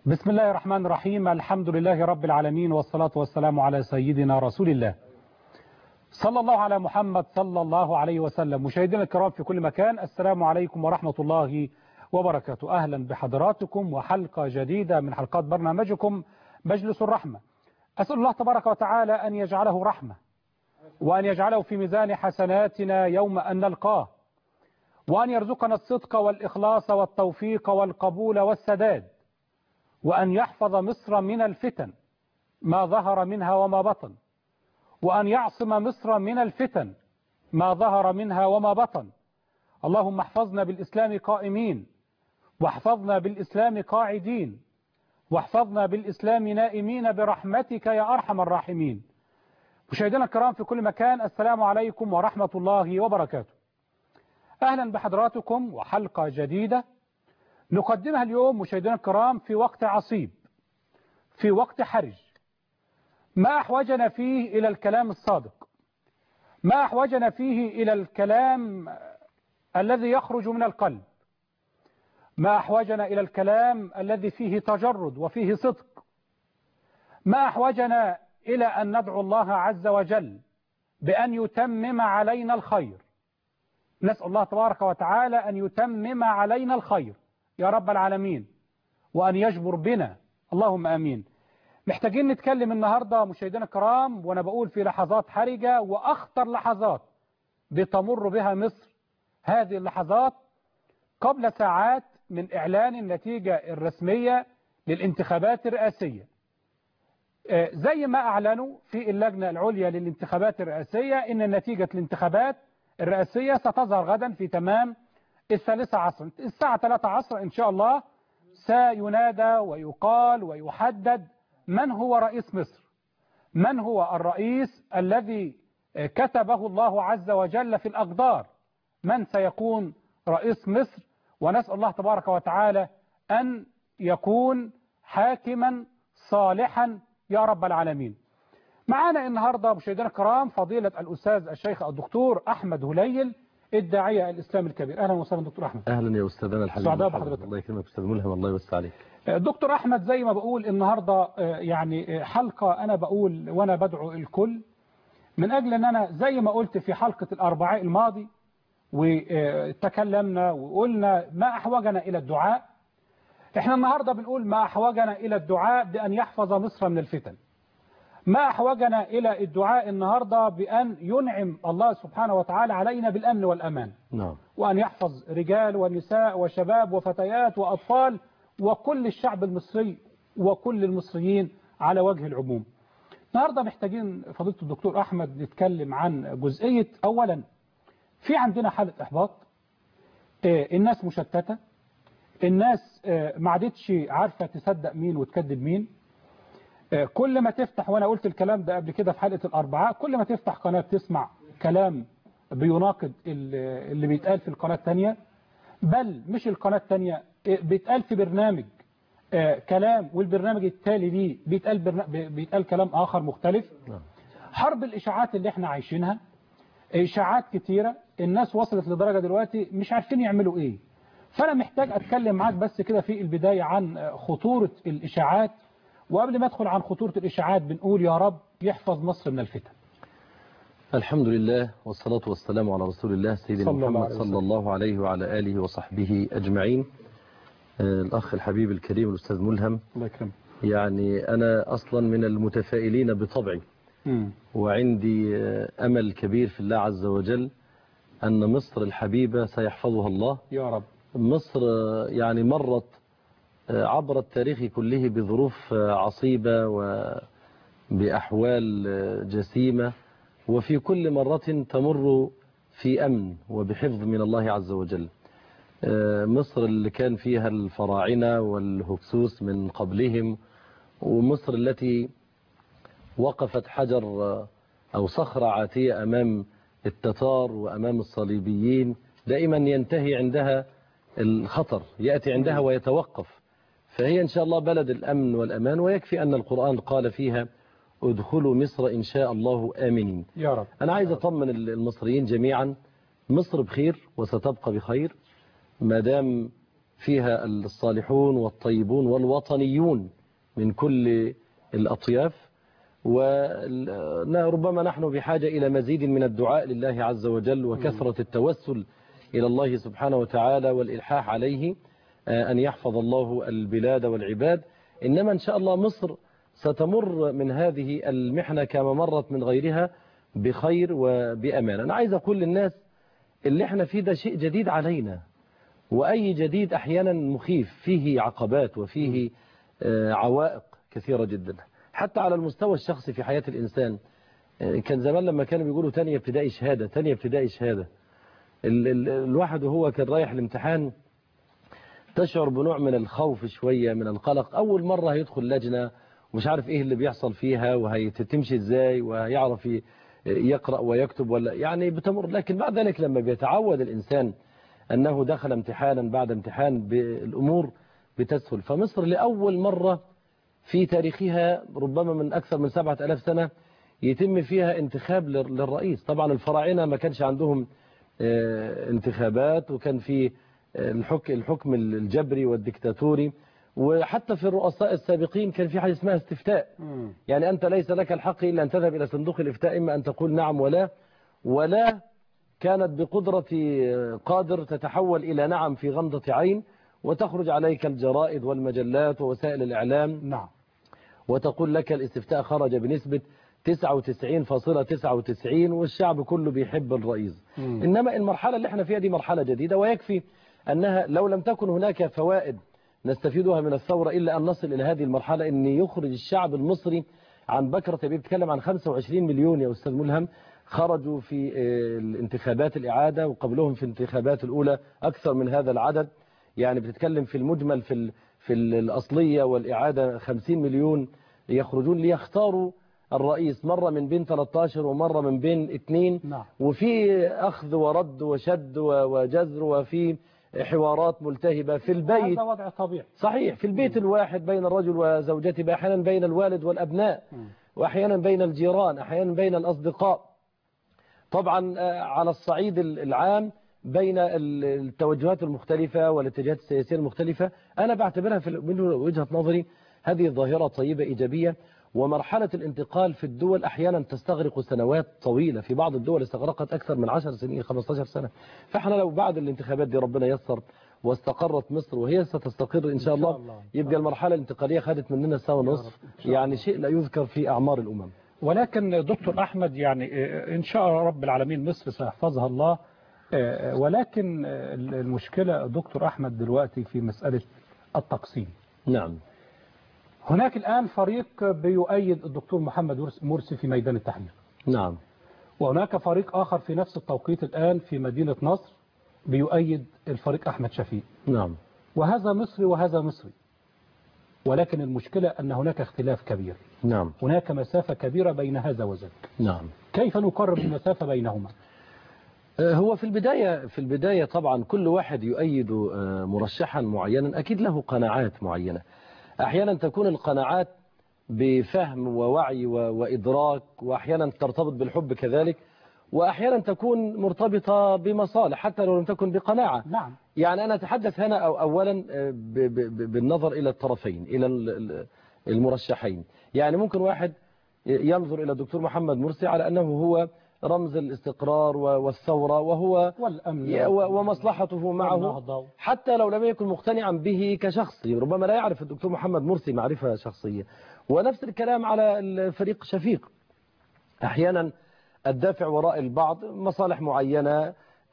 بسم الله الرحمن الرحيم الحمد لله رب العالمين والصلاة والسلام على سيدنا رسول الله صلى الله على محمد صلى الله عليه وسلم مشاهدينا الكرام في كل مكان السلام عليكم ورحمة الله وبركاته أهلا بحضراتكم وحلقة جديدة من حلقات برنامجكم مجلس الرحمة أسأل الله تبارك وتعالى أن يجعله رحمة وأن يجعله في ميزان حسناتنا يوم أن نلقاه وأن يرزقنا الصدق والإخلاص والتوفيق والقبول والسداد وأن يحفظ مصر من الفتن ما ظهر منها وما بطن وأن يعصم مصر من الفتن ما ظهر منها وما بطن اللهم احفظنا بالإسلام قائمين واحفظنا بالإسلام قاعدين واحفظنا بالإسلام نائمين برحمتك يا أرحم الراحمين مشاهدينا الكرام في كل مكان السلام عليكم ورحمة الله وبركاته أهلا بحضراتكم وحلقة جديدة نقدمها اليوم مشاهدينا الكرام في وقت عصيب في وقت حرج ما أحوجنا فيه إلى الكلام الصادق ما أحوجنا فيه إلى الكلام الذي يخرج من القلب ما أحوجنا إلى الكلام الذي فيه تجرد وفيه صدق ما أحوجنا إلى أن ندعو الله عز وجل بأن يتمم علينا الخير نسأل الله تبارك وتعالى أن يتمم علينا الخير يا رب العالمين وأن يجبر بنا اللهم أمين محتاجين نتكلم النهاردة مشاهدينا الكرام وأنا بقول في لحظات حرجة وأخطر لحظات بتمر بها مصر هذه اللحظات قبل ساعات من إعلان النتيجة الرسمية للانتخابات الرئاسية زي ما أعلنوا في اللجنة العليا للانتخابات الرئاسية إن نتيجة الانتخابات الرئاسية ستظهر غدا في تمام الثالثة عصرا الساعة 3 عصر إن شاء الله سينادى ويقال ويحدد من هو رئيس مصر من هو الرئيس الذي كتبه الله عز وجل في الأقدار من سيكون رئيس مصر ونسأل الله تبارك وتعالى أن يكون حاكما صالحا يا رب العالمين معانا النهاردة مشاهدينا الكرام فضيلة الأستاذ الشيخ الدكتور أحمد هليل الداعية الإسلام الكبير أهلا وسهلا دكتور أحمد أهلا يا أستاذنا الحبيب سعداء بحضرتك الله يكرمك أستاذ ملهم الله يوسع عليك دكتور أحمد زي ما بقول النهاردة يعني حلقة أنا بقول وأنا بدعو الكل من أجل أن أنا زي ما قلت في حلقة الأربعاء الماضي وتكلمنا وقلنا ما أحوجنا إلى الدعاء احنا النهاردة بنقول ما أحوجنا إلى الدعاء بأن يحفظ مصر من الفتن ما أحوجنا إلى الدعاء النهاردة بأن ينعم الله سبحانه وتعالى علينا بالأمن والأمان نعم وأن يحفظ رجال ونساء وشباب وفتيات وأطفال وكل الشعب المصري وكل المصريين على وجه العموم النهاردة محتاجين فضيلة الدكتور أحمد نتكلم عن جزئية أولا في عندنا حالة إحباط الناس مشتتة الناس ما عادتش عارفة تصدق مين وتكذب مين كل ما تفتح وانا قلت الكلام ده قبل كده في حلقة الاربعاء كل ما تفتح قناة تسمع كلام بيناقض اللي بيتقال في القناة الثانية بل مش القناة الثانية بيتقال في برنامج كلام والبرنامج التالي ليه بيتقال, بيتقال كلام آخر مختلف حرب الإشاعات اللي احنا عايشينها إشاعات كتيرة الناس وصلت لدرجة دلوقتي مش عارفين يعملوا ايه فأنا محتاج أتكلم معاك بس كده في البداية عن خطورة الإشاعات وقبل ما ادخل عن خطورة الإشاعات بنقول يا رب يحفظ مصر من الفتن الحمد لله والصلاة والسلام على رسول الله سيدنا صلى الله محمد عليه صلى الله عليه وعلى آله وصحبه أجمعين آه، الأخ الحبيب الكريم الأستاذ ملهم الله يكرمك يعني أنا أصلا من المتفائلين بطبعي وعندي آه، أمل كبير في الله عز وجل أن مصر الحبيبة سيحفظها الله يا رب مصر آه، يعني مرت عبر التاريخ كله بظروف عصيبة وبأحوال جسيمة وفي كل مرة تمر في أمن وبحفظ من الله عز وجل مصر اللي كان فيها الفراعنة والهكسوس من قبلهم ومصر التي وقفت حجر أو صخرة عاتية أمام التتار وأمام الصليبيين دائما ينتهي عندها الخطر يأتي عندها ويتوقف فهي إن شاء الله بلد الأمن والأمان ويكفي أن القرآن قال فيها ادخلوا مصر إن شاء الله آمنين يا رب أنا عايز أطمن المصريين جميعا مصر بخير وستبقى بخير ما دام فيها الصالحون والطيبون والوطنيون من كل الأطياف وربما نحن بحاجة إلى مزيد من الدعاء لله عز وجل وكثرة التوسل إلى الله سبحانه وتعالى والإلحاح عليه أن يحفظ الله البلاد والعباد إنما إن شاء الله مصر ستمر من هذه المحنة كما مرت من غيرها بخير وبأمان أنا عايز أقول للناس اللي احنا فيه ده شيء جديد علينا وأي جديد أحيانا مخيف فيه عقبات وفيه عوائق كثيرة جدا حتى على المستوى الشخصي في حياة الإنسان كان زمان لما كانوا بيقولوا تانية ابتدائي شهادة تانية ابتدائي شهادة ال ال الواحد وهو كان رايح الامتحان تشعر بنوع من الخوف شوية من القلق أول مرة هيدخل لجنة ومش عارف إيه اللي بيحصل فيها وهيتمشي إزاي وهيعرف يقرأ ويكتب ولا يعني بتمر لكن بعد ذلك لما بيتعود الإنسان أنه دخل امتحانا بعد امتحان بالأمور بتسهل فمصر لأول مرة في تاريخها ربما من أكثر من سبعة ألاف سنة يتم فيها انتخاب للرئيس طبعا الفراعنة ما كانش عندهم انتخابات وكان في الحكم الجبري والديكتاتوري وحتى في الرؤساء السابقين كان في حاجة اسمها استفتاء يعني أنت ليس لك الحق إلا أن تذهب إلى صندوق الإفتاء إما أن تقول نعم ولا ولا كانت بقدرة قادر تتحول إلى نعم في غمضة عين وتخرج عليك الجرائد والمجلات ووسائل الإعلام نعم وتقول لك الاستفتاء خرج بنسبة 99.99 والشعب كله بيحب الرئيس مم. إنما المرحلة اللي احنا فيها دي مرحلة جديدة ويكفي أنها لو لم تكن هناك فوائد نستفيدها من الثورة إلا أن نصل إلى هذه المرحلة أن يخرج الشعب المصري عن بكرة بيتكلم عن 25 مليون يا أستاذ ملهم خرجوا في الانتخابات الإعادة وقبلهم في الانتخابات الأولى أكثر من هذا العدد يعني بتتكلم في المجمل في ال في الأصلية والإعادة 50 مليون يخرجون ليختاروا الرئيس مرة من بين 13 ومرة من بين 2 نعم. وفي أخذ ورد وشد وجزر وفي حوارات ملتهبة في البيت هذا وضع طبيعي صحيح في البيت الواحد بين الرجل وزوجته أحيانا بين الوالد والأبناء وأحيانا بين الجيران أحيانا بين الأصدقاء طبعا على الصعيد العام بين التوجهات المختلفة والاتجاهات السياسية المختلفة أنا بعتبرها في من وجهة نظري هذه ظاهرة طيبة إيجابية ومرحلة الانتقال في الدول أحيانا تستغرق سنوات طويلة في بعض الدول استغرقت أكثر من 10 سنين 15 سنة فإحنا لو بعد الانتخابات دي ربنا يسر واستقرت مصر وهي ستستقر إن شاء الله, الله. يبقى المرحلة الانتقالية خدت مننا سنة ونصف يعني شيء لا يذكر في أعمار الأمم ولكن دكتور أحمد يعني إن شاء رب العالمين مصر سيحفظها الله ولكن المشكلة دكتور أحمد دلوقتي في مسألة التقسيم نعم هناك الآن فريق بيؤيد الدكتور محمد مرسي في ميدان التحرير نعم وهناك فريق آخر في نفس التوقيت الآن في مدينة نصر بيؤيد الفريق أحمد شفيق نعم وهذا مصري وهذا مصري ولكن المشكلة أن هناك اختلاف كبير نعم هناك مسافة كبيرة بين هذا وذاك نعم كيف نقرب المسافة بينهما هو في البداية في البداية طبعا كل واحد يؤيد مرشحا معينا أكيد له قناعات معينة أحيانا تكون القناعات بفهم ووعي وإدراك وأحيانا ترتبط بالحب كذلك وأحيانا تكون مرتبطة بمصالح حتى لو لم تكن بقناعة نعم يعني أنا أتحدث هنا أو أولا بالنظر إلى الطرفين إلى المرشحين يعني ممكن واحد ينظر إلى الدكتور محمد مرسي على أنه هو رمز الاستقرار والثورة وهو والأمن ومصلحته معه حتى لو لم يكن مقتنعا به كشخص ربما لا يعرف الدكتور محمد مرسي معرفة شخصية ونفس الكلام على الفريق شفيق أحيانا الدافع وراء البعض مصالح معينة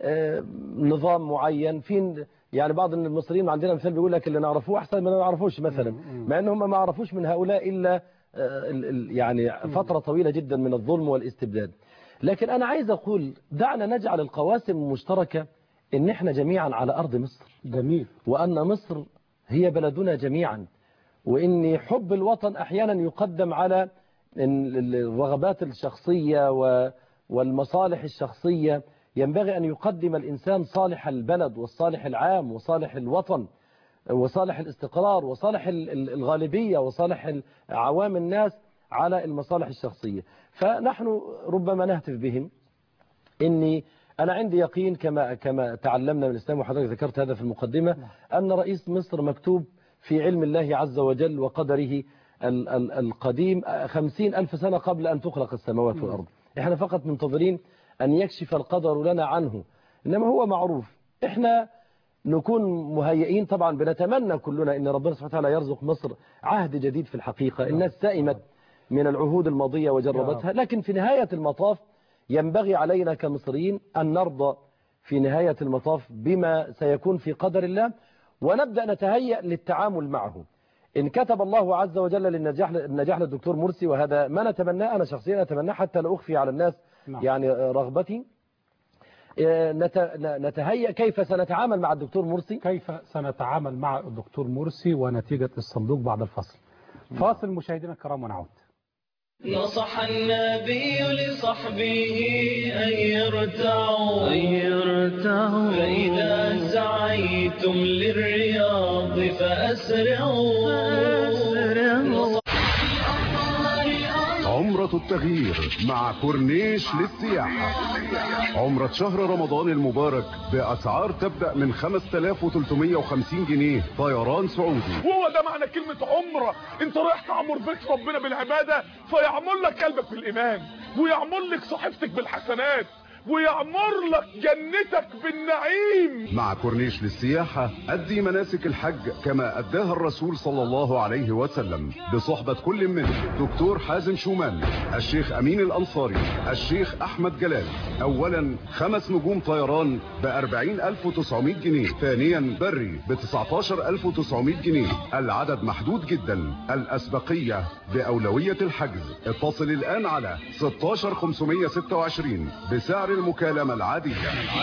نظام معين في يعني بعض المصريين عندنا مثال بيقول لك اللي نعرفوه أحسن من ما نعرفوش مثلا مع أنهم ما عرفوش من هؤلاء إلا يعني فترة طويلة جدا من الظلم والاستبداد لكن أنا عايز أقول دعنا نجعل القواسم المشتركة إن إحنا جميعا على أرض مصر جميل وأن مصر هي بلدنا جميعا وإن حب الوطن أحيانا يقدم على الرغبات الشخصية والمصالح الشخصية ينبغي أن يقدم الإنسان صالح البلد والصالح العام وصالح الوطن وصالح الاستقرار وصالح الغالبية وصالح عوام الناس على المصالح الشخصية فنحن ربما نهتف بهم إن أنا عندي يقين كما كما تعلمنا من الإسلام وحضرتك ذكرت هذا في المقدمة أن رئيس مصر مكتوب في علم الله عز وجل وقدره ال- ال- القديم خمسين ألف سنة قبل أن تخلق السماوات والأرض إحنا فقط منتظرين أن يكشف القدر لنا عنه إنما هو معروف إحنا نكون مهيئين طبعا بنتمنى كلنا ان ربنا سبحانه وتعالى يرزق مصر عهد جديد في الحقيقة الناس سئمت من العهود الماضية وجربتها لكن في نهاية المطاف ينبغي علينا كمصريين أن نرضى في نهاية المطاف بما سيكون في قدر الله ونبدأ نتهيأ للتعامل معه إن كتب الله عز وجل للنجاح النجاح للدكتور مرسي وهذا ما نتمناه أنا شخصيا أتمناه حتى لا أخفي على الناس نعم. يعني رغبتي آه، نت- نتهيأ كيف سنتعامل مع الدكتور مرسي كيف سنتعامل مع الدكتور مرسي ونتيجة الصندوق بعد الفصل فاصل مشاهدينا الكرام ونعود نصح النبي لصحبه أن يرتعوا أن يرتعوا فإذا سعيتم للرياض فأسرعوا فأسرعوا عمرة التغيير مع كورنيش للسياحة عمرة شهر رمضان المبارك بأسعار تبدأ من 5350 جنيه طيران سعودي هو ده معنى كلمة عمرة انت رايح تعمر بيت ربنا بالعبادة فيعمر لك قلبك بالإيمان ويعمر لك صحيفتك بالحسنات ويعمر لك جنتك بالنعيم مع كورنيش للسياحة أدي مناسك الحج كما أداها الرسول صلى الله عليه وسلم بصحبة كل من دكتور حازم شومان الشيخ أمين الأنصاري الشيخ أحمد جلال أولا خمس نجوم طيران ب 40900 جنيه ثانيا بري ب 19900 جنيه العدد محدود جدا الأسبقية بأولوية الحجز اتصل الآن على 16526 بسعر المكالمة العادية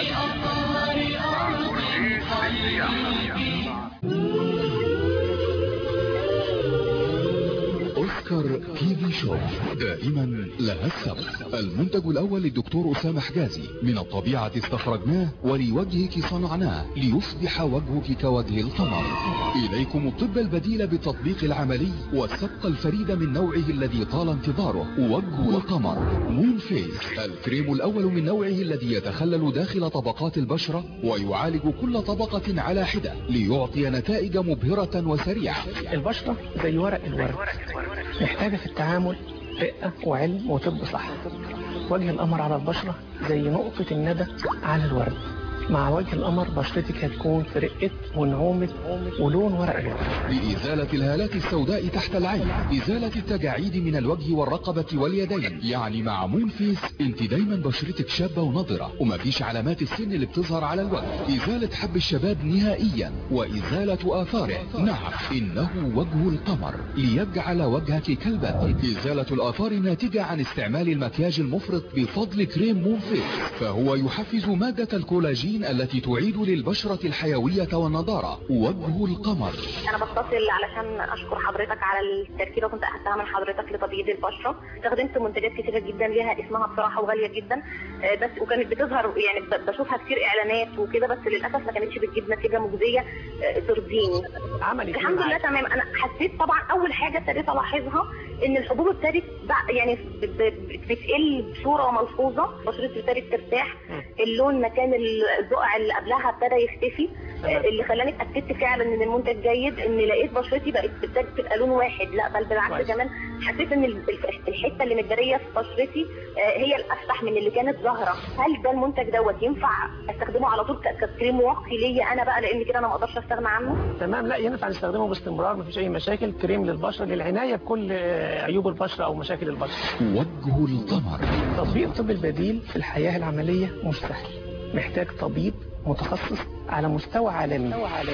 اوسكار تي في شو دائما لها السبق المنتج الاول للدكتور اسامه حجازي من الطبيعه استخرجناه ولوجهك صنعناه ليصبح وجهك كوجه القمر اليكم الطب البديل بالتطبيق العملي والسبق الفريد من نوعه الذي طال انتظاره وجه القمر مون فيس الكريم الاول من نوعه الذي يتخلل داخل طبقات البشره ويعالج كل طبقه على حده ليعطي نتائج مبهره وسريعه البشرة زي ورق الورد محتاجة في التعامل رقة وعلم وطب صح وجه القمر على البشرة زي نقطة الندى على الورد مع وجه القمر بشرتك هتكون في رقة ونعومة ولون ورق الورد لإزالة الهالات السوداء تحت العين إزالة التجاعيد من الوجه والرقبة واليدين يعني مع مون فيس انت دايما بشرتك شابة ونضرة ومفيش علامات السن اللي بتظهر على الوجه إزالة حب الشباب نهائيا وإزالة آثاره نعم إنه وجه القمر ليجعل وجهك كالبدر إزالة الآثار الناتجة عن استعمال المكياج المفرط بفضل كريم مون فيس فهو يحفز مادة الكولاجين التي تعيد للبشرة الحيوية والنضارة وجه القمر انا بتصل علشان اشكر حضرتك على التركيبه كنت اخدتها من حضرتك لتبييض البشره استخدمت منتجات كتيره جدا ليها اسمها بصراحه وغاليه جدا آه، بس وكانت بتظهر يعني ب- بشوفها كتير اعلانات وكده بس للاسف ما كانتش بتجيب نتيجه مجزيه آه، ترضيني عملي الحمد لله تمام انا حسيت طبعا اول حاجه ابتديت الاحظها ان الحبوب ابتدت بع- يعني ب- ب- بتقل بصوره ملحوظه بشرتي ابتدت ترتاح اللون مكان البقع اللي قبلها ابتدى يختفي تمام. اللي خلاني اتاكدت فعلا ان المنتج جيد ان لقيت بشرتي بقت ابتدت تبقى لون واحد لا بل بالعكس كويس. كمان حسيت ان ال- الف- الحته اللي متداريه في بشرتي آه، هي الافتح من اللي كانت ظاهره هل ده المنتج دوت ينفع استخدمه على طول ك- ككريم واقي ليا انا بقى لان كده انا ما اقدرش استغنى عنه تمام لا ينفع نستخدمه باستمرار مفيش أي مشاكل كريم للبشرة للعناية بكل آه، عيوب البشرة أو مشاكل البشرة وجه القمر تطبيق الطب البديل في الحياة العملية مش سهل محتاج طبيب متخصص على مستوى عالمي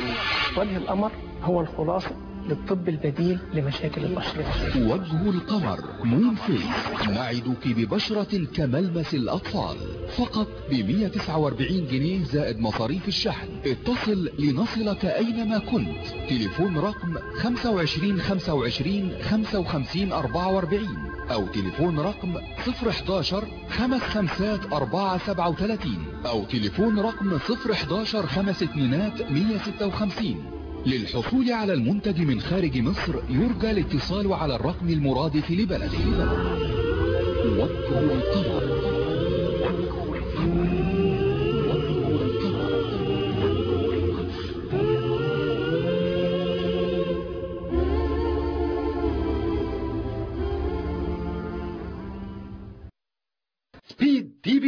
وجه القمر هو الخلاصة للطب البديل لمشاكل البشرة وجه القمر مون فيس نعدك ببشرة كملمس الأطفال فقط ب 149 جنيه زائد مصاريف الشحن اتصل لنصلك أينما كنت تليفون رقم 25 25 55 44 أو تليفون رقم 011 خمس خمسات 437 أو تليفون رقم 011 خمس اتنينات 156 للحصول على المنتج من خارج مصر يرجى الاتصال على الرقم المرادف لبلده وجه القمر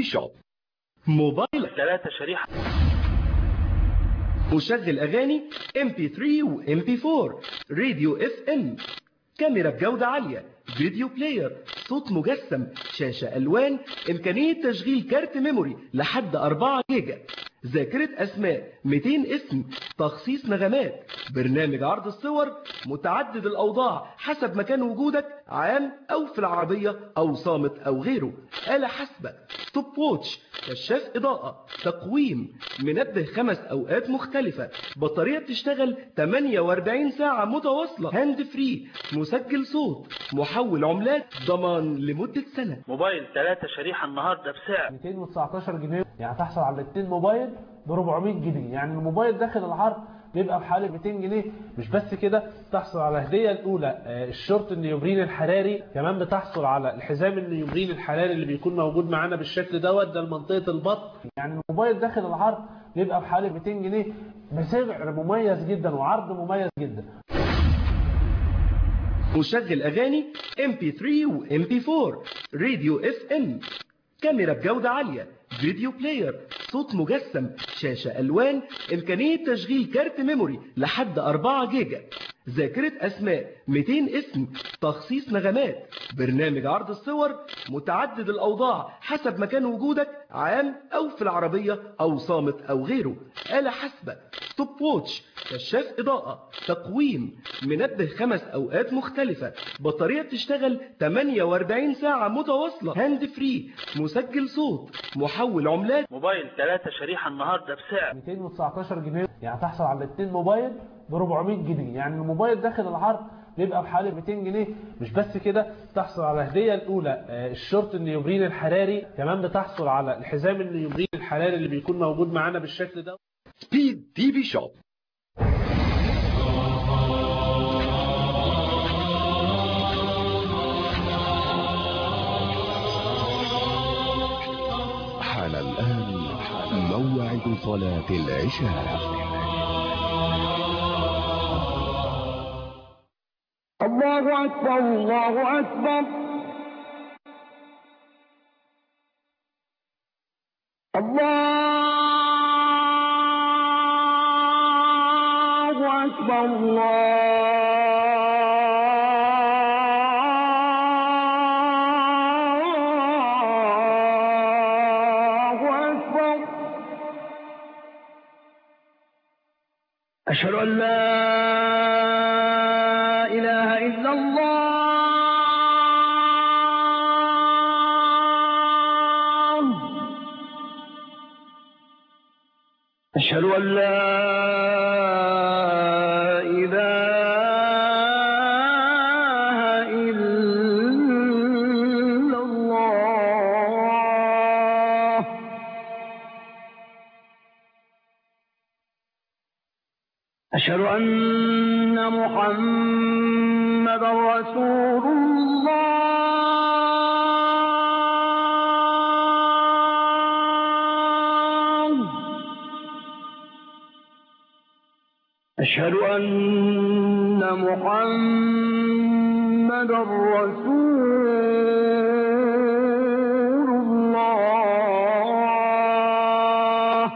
شوب موبايل ثلاثة شريحة مشغل أغاني MP3 و MP4 راديو FM كاميرا بجودة عالية فيديو بلاير صوت مجسم شاشة ألوان إمكانية تشغيل كارت ميموري لحد 4 جيجا ذاكرة أسماء 200 اسم تخصيص نغمات برنامج عرض الصور متعدد الأوضاع حسب مكان وجودك عام أو في العربية أو صامت أو غيره آلة حاسبة ستوب ووتش كشاف إضاءة تقويم منبه خمس أوقات مختلفة بطارية بتشتغل 48 ساعة متواصلة هاند فري مسجل صوت محول عملات ضمان لمدة سنة موبايل ثلاثة شريحة النهاردة بسعر 219 جنيه يعني تحصل على الاثنين موبايل ب 400 جنيه يعني الموبايل داخل العرض بيبقى بحوالي 200 جنيه مش بس كده تحصل على الهديه الاولى آه، الشورت النيوبرين الحراري كمان بتحصل على الحزام النيوبرين الحراري اللي بيكون موجود معانا بالشكل دوت ده لمنطقه البطن يعني الموبايل داخل العرض بيبقى بحوالي 200 جنيه بسعر مميز جدا وعرض مميز جدا مشغل أغاني MP3 و MP4 راديو FM كاميرا بجودة عالية فيديو بلاير صوت مجسم شاشة ألوان إمكانية تشغيل كارت ميموري لحد 4 جيجا ذاكرة أسماء 200 اسم تخصيص نغمات برنامج عرض الصور متعدد الأوضاع حسب مكان وجودك عام أو في العربية أو صامت أو غيره آلة حاسبة ستوب ووتش كشاف إضاءة تقويم منبه خمس أوقات مختلفة بطارية بتشتغل 48 ساعة متواصلة هاند فري مسجل صوت محول عملات موبايل ثلاثة شريحة النهاردة بسعر 219 جنيه يعني تحصل على الاثنين موبايل ب 400 جنيه يعني الموبايل داخل العرض بيبقى بحوالي 200 جنيه مش بس كده تحصل على الهديه الاولى آه، الشورت النيوبرين الحراري كمان بتحصل على الحزام النيوبرين الحراري اللي بيكون موجود معانا بالشكل ده سبيد تي في شوب حان الآن موعد صلاة العشاء الله أكبر الله أكبر الله أكبر الله أكبر أشهد أن لا إله إلا الله أشهد أن لا إله إلا الله أشهد أن محمد رسول الله أشهد أن محمد رسول الله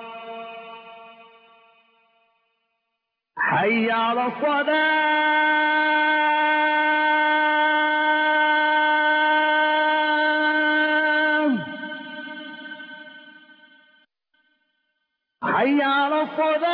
حي على الصلاة حي على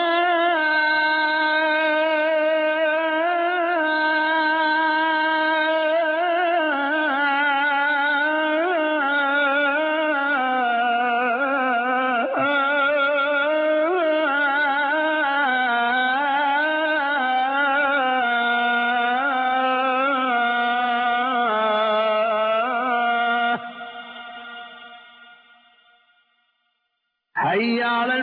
الصلاة حي على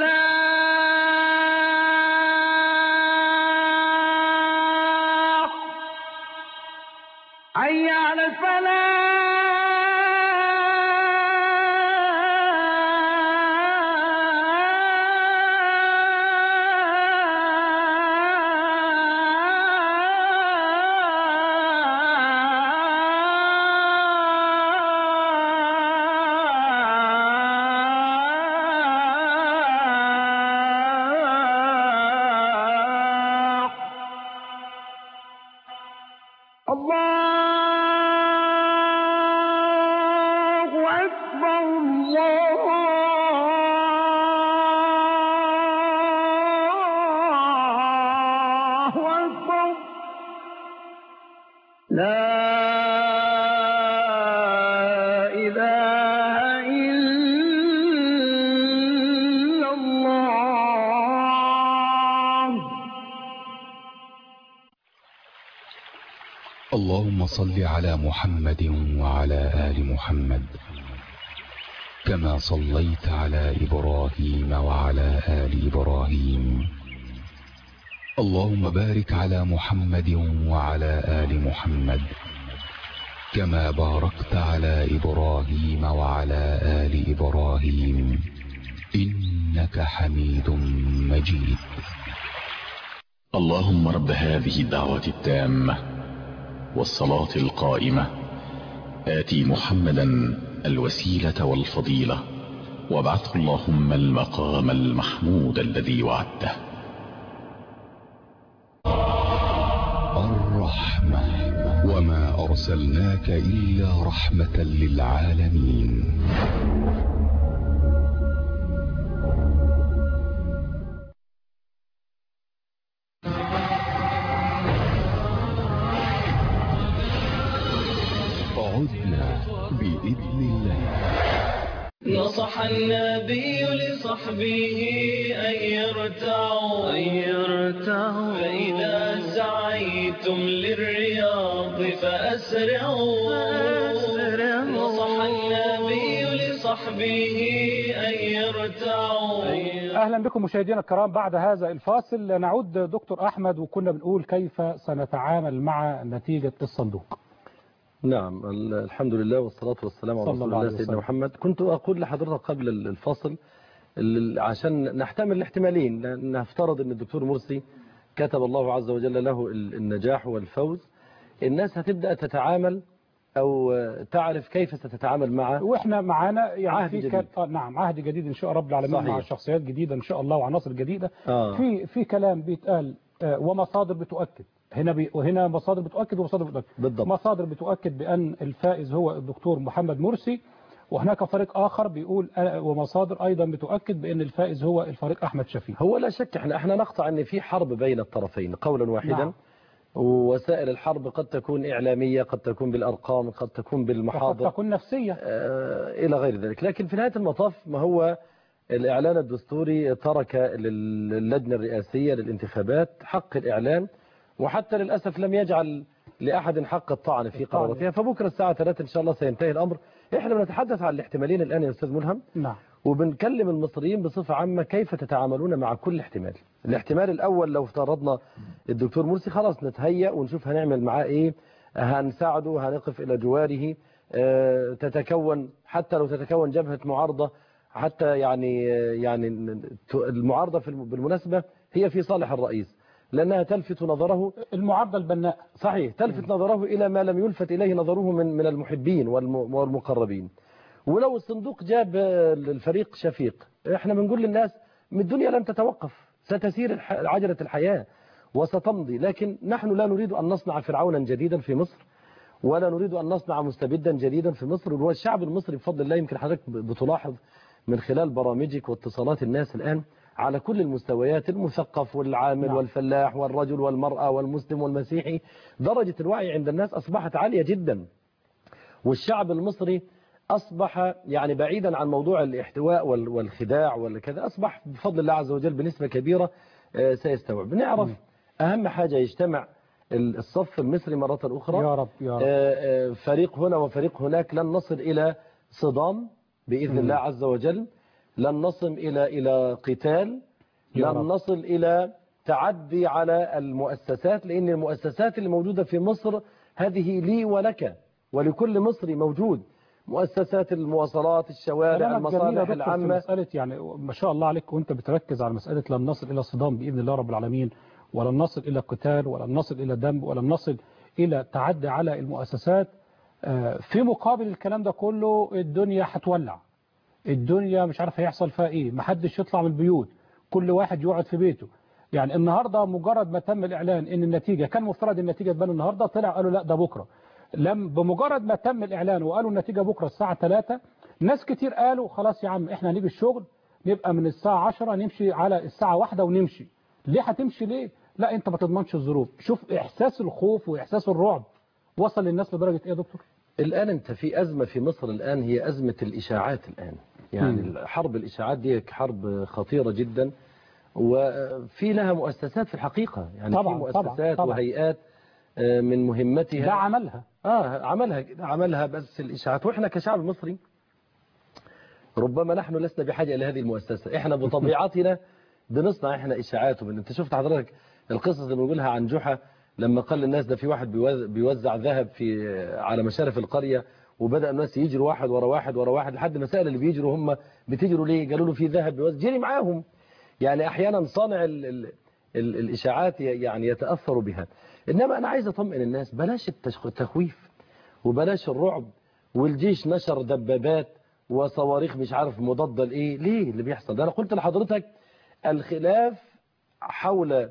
الفلاح حي على الفلاح أكبر لا إله إلا الله اللهم صل على محمد وعلى آل محمد كما صليت على إبراهيم وعلى آل إبراهيم اللهم بارك على محمد وعلى آل محمد كما باركت على إبراهيم وعلى آل إبراهيم إنك حميد مجيد اللهم رب هذه الدعوة التامة والصلاة القائمة آتي محمدا الوسيلة والفضيلة وابعثه اللهم المقام المحمود الذي وعدته الرحمة وما أرسلناك إلا رحمة للعالمين عدنا بإذن الله نصح النبي لصحبه أن يرتعوا أن يرتعوا فإذا سعيتم للرياض فأسرعوا نصح النبي لصحبه أن يرتعوا أهلا بكم مشاهدينا الكرام بعد هذا الفاصل نعود دكتور أحمد وكنا بنقول كيف سنتعامل مع نتيجة الصندوق نعم ال- الحمد لله والصلاة والسلام على صلى رسول الله الله عليه سيدنا وسلم. محمد كنت أقول لحضرتك قبل ال- الفاصل ال- عشان نحتمل الاحتمالين لأن نفترض أن الدكتور مرسي كتب الله عز وجل له ال- النجاح والفوز الناس هتبدأ تتعامل أو تعرف كيف ستتعامل معه واحنا معانا يعني عهد في جديد. كان- آه نعم عهد جديد ان شاء رب العالمين صحيح. مع شخصيات جديده ان شاء الله وعناصر جديده آه. في في كلام بيتقال آه، ومصادر بتؤكد هنا بي وهنا مصادر بتؤكد ومصادر بتؤكد بالضبط. مصادر بتؤكد بان الفائز هو الدكتور محمد مرسي وهناك فريق اخر بيقول آه، ومصادر ايضا بتؤكد بان الفائز هو الفريق احمد شفيق هو لا شك احنا احنا نقطع ان في حرب بين الطرفين قولا واحدا نعم. ووسائل الحرب قد تكون إعلامية قد تكون بالأرقام قد تكون وقد بالمحاضر تكون نفسيه آه، إلى غير ذلك لكن في نهاية المطاف ما هو الإعلان الدستوري ترك للجنة الرئاسية للانتخابات حق الإعلان وحتى للأسف لم يجعل لأحد حق الطعن في الطعن. قراراتها فبكرة الساعة 3 إن شاء الله سينتهي الأمر إحنا بنتحدث عن الاحتمالين الآن يا أستاذ ملهم نعم وبنكلم المصريين بصفة عامة كيف تتعاملون مع كل احتمال الاحتمال الأول لو افترضنا الدكتور مرسي خلاص نتهيأ ونشوف هنعمل معاه إيه هنساعده هنقف إلى جواره آه، تتكون حتى لو تتكون جبهة معارضة حتى يعني يعني المعارضة في الم- بالمناسبة هي في صالح الرئيس لأنها تلفت نظره المعارضه البناء صحيح تلفت نظره إلى ما لم يلفت إليه نظره من من المحبين والم- والمقربين ولو الصندوق جاب آه، الفريق شفيق احنا بنقول للناس من الدنيا لن تتوقف ستسير الح- عجلة الحياة وستمضي لكن نحن لا نريد أن نصنع فرعونا جديدا في مصر ولا نريد أن نصنع مستبدا جديدا في مصر والشعب المصري بفضل الله يمكن حضرتك بتلاحظ من خلال برامجك واتصالات الناس الآن على كل المستويات المثقف والعامل نعم. والفلاح والرجل والمرأة والمسلم والمسيحي درجة الوعي عند الناس أصبحت عالية جدا والشعب المصري أصبح يعني بعيدا عن موضوع الاحتواء وال- والخداع والكذا أصبح بفضل الله عز وجل بنسبة كبيرة آه، سيستوعب نعرف أهم حاجة يجتمع ال- الصف المصري مرة أخرى يا رب يا رب آه، آه، فريق هنا وفريق هناك لن نصل إلى صدام بإذن مم. الله عز وجل لن نصل إلى إلى قتال يا لن رب. نصل إلى تعدي على المؤسسات لأن المؤسسات اللي موجودة في مصر هذه لي ولك ولكل مصري موجود مؤسسات المواصلات الشوارع كلامك جميل يا المصالح دكتور في العامة مسألة يعني ما شاء الله عليك وانت بتركز على مسألة لن نصل إلى صدام بإذن الله رب العالمين ولن نصل إلى قتال ولن نصل إلى دم ولن نصل إلى تعدي على المؤسسات آه، في مقابل الكلام ده كله الدنيا هتولع الدنيا مش عارف هيحصل فيها ايه محدش يطلع من البيوت كل واحد يقعد في بيته يعني النهارده مجرد ما تم الاعلان ان النتيجه كان مفترض النتيجه تبان النهارده طلع قالوا لا ده بكره لم بمجرد ما تم الاعلان وقالوا النتيجه بكره الساعه 3 ناس كتير قالوا خلاص يا عم احنا هنيجي الشغل نبقى من الساعه 10 نمشي على الساعه 1 ونمشي ليه هتمشي ليه لا انت ما تضمنش الظروف شوف احساس الخوف واحساس الرعب وصل للناس لدرجه ايه يا دكتور الآن أنت في أزمة في مصر الآن هي أزمة الإشاعات الآن يعني مم. حرب الإشاعات دي حرب خطيرة جدا وفي لها مؤسسات في الحقيقة يعني طبعاً، في طبعاً، مؤسسات طبعاً. وهيئات آه، من مهمتها ده عملها اه عملها كده، عملها بس الإشاعات وإحنا كشعب مصري ربما نحن لسنا بحاجة إلى هذه المؤسسة إحنا بطبيعتنا بنصنع إحنا إشاعات وبن... أنت شفت حضرتك القصص اللي بنقولها عن جحا لما قال للناس ده في واحد بيوز- بيوزع ذهب في على مشارف القرية وبدأ الناس يجروا واحد ورا واحد ورا واحد لحد ما سأل اللي بيجروا هم بتجروا ليه قالوا له في ذهب بيوزع جري معاهم يعني أحيانا صانع ال... ال... ال... الإشاعات ي- يعني يتأثر بها إنما أنا عايز أطمئن الناس بلاش التشخ- التخويف وبلاش الرعب والجيش نشر دبابات وصواريخ مش عارف مضادة لإيه ليه اللي بيحصل ده أنا قلت لحضرتك الخلاف حول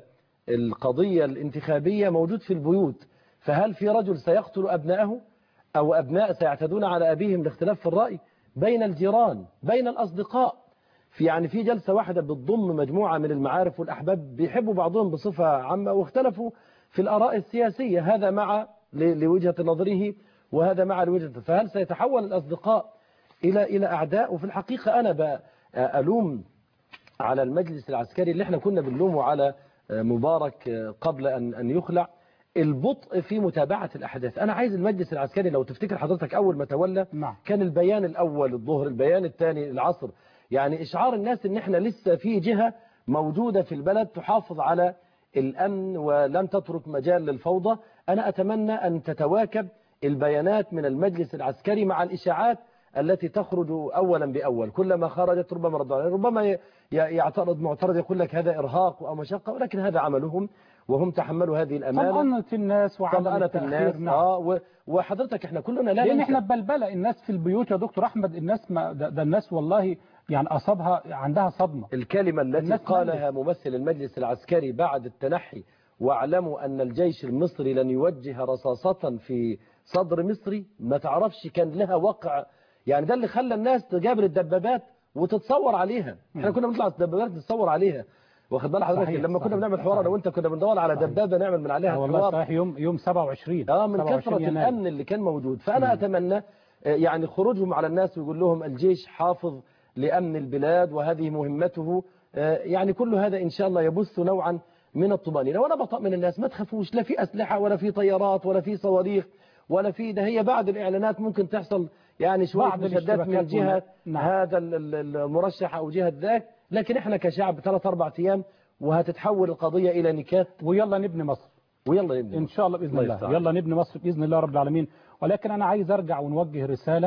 القضية الانتخابية موجود في البيوت فهل في رجل سيقتل أبنائه أو أبناء سيعتدون على أبيهم لاختلاف في الرأي بين الجيران بين الأصدقاء في يعني في جلسة واحدة بتضم مجموعة من المعارف والأحباب بيحبوا بعضهم بصفة عامة واختلفوا في الآراء السياسية هذا مع ل- لوجهة نظره وهذا مع لوجهة فهل سيتحول الأصدقاء إلى إلى أعداء وفي الحقيقة أنا ب- ألوم على المجلس العسكري اللي احنا كنا بنلومه على مبارك قبل أن أن يخلع البطء في متابعة الأحداث أنا عايز المجلس العسكري لو تفتكر حضرتك أول ما تولى نعم. كان البيان الأول الظهر البيان الثاني العصر يعني إشعار الناس إن احنا لسه في جهة موجودة في البلد تحافظ على الأمن ولم تترك مجال للفوضى أنا أتمنى أن تتواكب البيانات من المجلس العسكري مع الإشاعات التي تخرج أولا بأول كلما خرجت ربما رد عليها ربما ي- ي- يعترض معترض يقول لك هذا إرهاق أو مشقة ولكن هذا عملهم وهم تحملوا هذه الأمانة طمأنة الناس وعدم طمأنة التأخير الناس نعم. آه و- وحضرتك احنا كلنا لا لان ننسى. احنا ببلبله الناس في البيوت يا دكتور احمد الناس ما ده, ده الناس والله يعني اصابها عندها صدمه الكلمة التي الناس قالها ممثل المجلس العسكري بعد التنحي واعلموا أن الجيش المصري لن يوجه رصاصة في صدر مصري ما تعرفش كان لها وقع يعني ده اللي خلى الناس تجابر الدبابات وتتصور عليها احنا كنا بنطلع الدبابات نتصور عليها واخد بال حضرتك صحيح، لما كنا صحيح، بنعمل حوار انا وانت كنا بندور على دبابه نعمل من عليها آه والله حوار صحيح يوم يوم 27 اه من 27 كثرة يناير. الأمن اللي كان موجود فأنا أتمنى آه، يعني خروجهم على الناس ويقول لهم الجيش حافظ لأمن البلاد وهذه مهمته آه، يعني كل هذا إن شاء الله يبث نوعا من الطمأنينة وأنا بطمئن الناس ما تخافوش لا في أسلحة ولا في طيارات ولا في صواريخ ولا في ده هي بعد الإعلانات ممكن تحصل يعني شوية بعض مشادات من الاشتباكات جهة نعم. هذا ال- ال- المرشح أو جهة ذاك لكن احنا كشعب ثلاث أربع أيام وهتتحول القضية إلى نكات ويلا نبني مصر ويلا نبني ان شاء الله باذن الله الله يستعان. يلا نبني مصر باذن الله رب العالمين ولكن انا عايز ارجع ونوجه رساله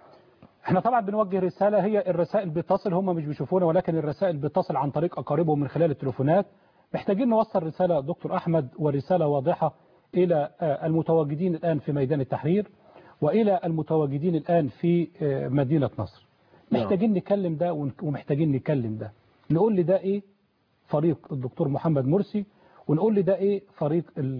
احنا طبعا بنوجه رساله هي الرسائل بتصل هم مش بيشوفونا ولكن الرسائل بتصل عن طريق اقاربهم من خلال التليفونات محتاجين نوصل رساله دكتور احمد ورساله واضحه الى آه، المتواجدين الان في ميدان التحرير والى المتواجدين الان في آه، مدينه نصر نعم. محتاجين نكلم ده ون- ومحتاجين نكلم ده نقول لي ده ايه فريق الدكتور محمد مرسي ونقول لي ده ايه فريق ال-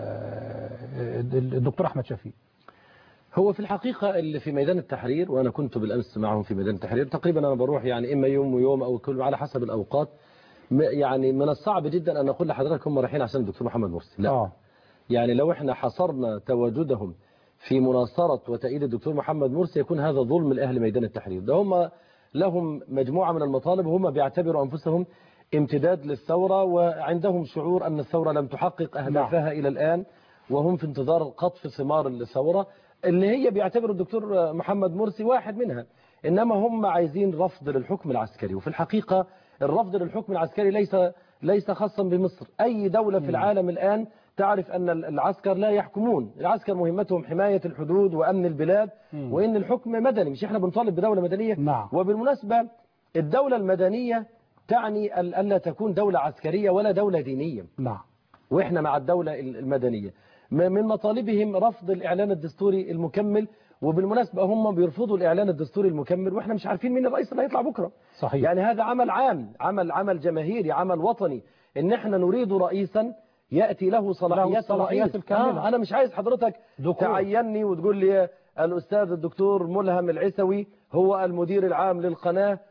ال- الدكتور احمد شفيق هو في الحقيقة اللي في ميدان التحرير وأنا كنت بالأمس معهم في ميدان التحرير تقريبا أنا بروح يعني إما يوم ويوم أو كل على حسب الأوقات م- يعني من الصعب جدا أن أقول لحضرتك هم رايحين عشان الدكتور محمد مرسي لا آه. يعني لو إحنا حصرنا تواجدهم في مناصرة وتأييد الدكتور محمد مرسي يكون هذا ظلم لأهل ميدان التحرير ده هم لهم مجموعة من المطالب وهم بيعتبروا أنفسهم امتداد للثورة وعندهم شعور أن الثورة لم تحقق أهدافها إلى الآن وهم في انتظار قطف ثمار الثورة اللي هي بيعتبر الدكتور محمد مرسي واحد منها إنما هم عايزين رفض للحكم العسكري وفي الحقيقة الرفض للحكم العسكري ليس ليس خاصا بمصر أي دولة في العالم الآن تعرف أن العسكر لا يحكمون العسكر مهمتهم حماية الحدود وأمن البلاد مم. وإن الحكم مدني مش إحنا بنطالب بدولة مدنية نعم. وبالمناسبة الدولة المدنية تعني ال- ألا تكون دولة عسكرية ولا دولة دينية نعم وإحنا مع الدولة ال- المدنية م- من مطالبهم رفض الإعلان الدستوري المكمل وبالمناسبة هم بيرفضوا الإعلان الدستوري المكمل وإحنا مش عارفين مين الرئيس اللي هيطلع بكرة صحيح يعني هذا عمل عام عمل عمل جماهيري عمل وطني إن إحنا نريد رئيسا يأتي له صلاحيات الصلاحيات الرئيس. الكاملة. آه أنا مش عايز حضرتك دخول. تعيني وتقول لي الأستاذ الدكتور ملهم العسوي هو المدير العام للقناة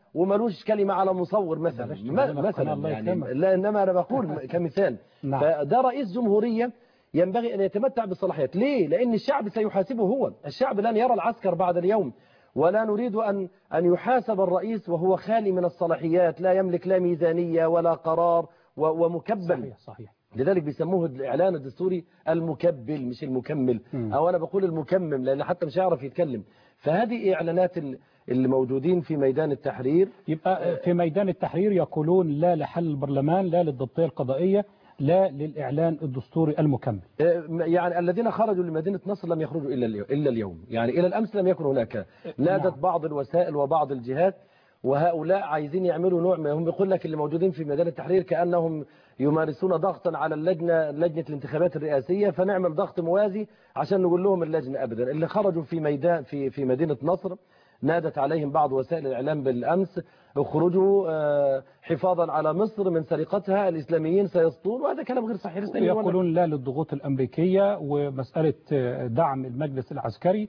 وملوش كلمة على مصور مثلا بلاش ما- تقول لك مثلا الله يعني يكرمك. لا انما انا بقول كمثال نعم. فده رئيس جمهورية ينبغي ان يتمتع بالصلاحيات ليه لان الشعب سيحاسبه هو الشعب لن يرى العسكر بعد اليوم ولا نريد أن أن يحاسب الرئيس وهو خالي من الصلاحيات لا يملك لا ميزانية ولا قرار و- ومكبل صحيح صحيح لذلك بيسموه الإعلان الدستوري المكبل مش المكمل مم. أو أنا بقول المكمم لأن حتى مش هيعرف يتكلم فهذه إعلانات ال- اللي موجودين في ميدان التحرير يبقى في ميدان التحرير يقولون لا لحل البرلمان لا للضبطية القضائية لا للإعلان الدستوري المكمل آه، يعني الذين خرجوا لمدينة نصر لم يخرجوا إلا اليوم, إلا اليوم يعني إلى الأمس لم يكن هناك نادت بعض الوسائل وبعض الجهات وهؤلاء عايزين يعملوا نوع ما هم بيقول لك اللي موجودين في ميدان التحرير كأنهم يمارسون ضغطا على اللجنة لجنة الانتخابات الرئاسية فنعمل ضغط موازي عشان نقول لهم اللجنة أبدا اللي خرجوا في ميدان في في مدينة نصر نادت عليهم بعض وسائل الإعلام بالأمس اخرجوا آه، حفاظا على مصر من سرقتها الإسلاميين سيسطون وهذا كلام غير صحيح الإسلاميين ولا- يقولون لا للضغوط الأمريكية ومسألة دعم المجلس العسكري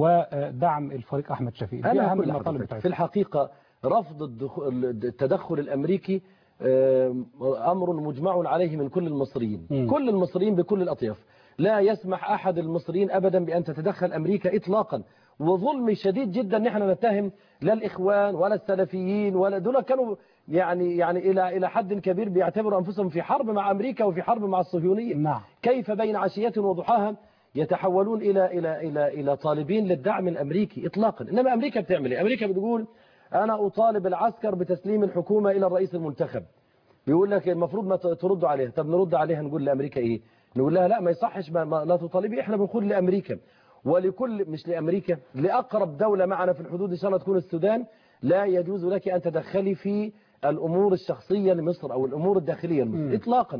ودعم الفريق أحمد شفيق دي أنا أهم أقول المطالب لحضرتك بتاعتهم في الحقيقة رفض الدخول التدخل الأمريكي آه، أمر مجمع عليه من كل المصريين مم. كل المصريين بكل الأطياف لا يسمح أحد المصريين أبدا بأن تتدخل أمريكا إطلاقا وظلم شديد جدا نحن نتهم لا الإخوان ولا السلفيين ولا دول كانوا يعني يعني إلى إلى حد كبير بيعتبروا أنفسهم في حرب مع أمريكا وفي حرب مع الصهيونية نعم كيف بين عشية وضحاها يتحولون إلى إلى إلى إلى طالبين للدعم الأمريكي إطلاقا إنما أمريكا بتعمل إيه؟ أمريكا بتقول أنا أطالب العسكر بتسليم الحكومة إلى الرئيس المنتخب بيقول لك المفروض ما ت- تردوا عليها طب نرد عليها نقول لأمريكا إيه نقول لها لا ما يصحش ما ما لا تطالبي إحنا بنقول لأمريكا ولكل مش لأمريكا لأقرب دولة معنا في الحدود إن شاء الله تكون السودان لا يجوز لك أن تدخلي في الأمور الشخصية لمصر أو الأمور الداخلية لمصر إطلاقا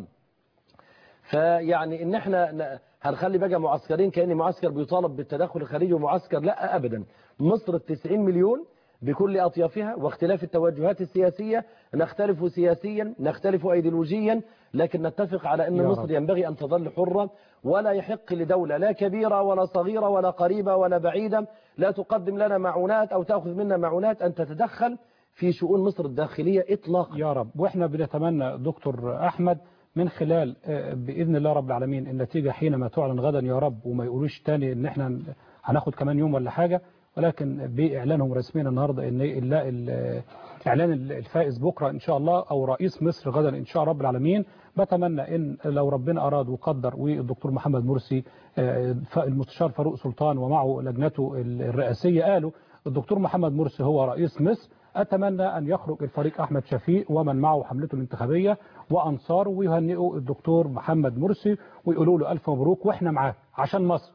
فيعني ان احنا ن- هنخلي بقى معسكرين كأن معسكر بيطالب بالتدخل الخارجي ومعسكر لا ابدا مصر التسعين مليون بكل اطيافها واختلاف التوجهات السياسية نختلف سياسيا نختلف ايديولوجيا لكن نتفق على ان يا مصر رب. ينبغي ان تظل حرة ولا يحق لدولة لا كبيرة ولا صغيرة ولا قريبة ولا بعيدة لا تقدم لنا معونات او تأخذ منا معونات ان تتدخل في شؤون مصر الداخلية اطلاقا يا رب واحنا بنتمنى دكتور احمد من خلال آه، باذن الله رب العالمين النتيجه حينما تعلن غدا يا رب وما يقولوش تاني ان احنا هناخد كمان يوم ولا حاجه ولكن باعلانهم رسميا النهارده ان لا ال- اعلان الفائز بكره ان شاء الله او رئيس مصر غدا ان شاء رب العالمين بتمنى ان لو ربنا اراد وقدر والدكتور محمد مرسي آه، ف- المستشار فاروق سلطان ومعه لجنته الرئاسيه قالوا الدكتور محمد مرسي هو رئيس مصر أتمنى أن يخرج الفريق أحمد شفيق ومن معه حملته الانتخابية وأنصاره ويهنئوا الدكتور محمد مرسي ويقولوا له ألف مبروك وإحنا معاه عشان مصر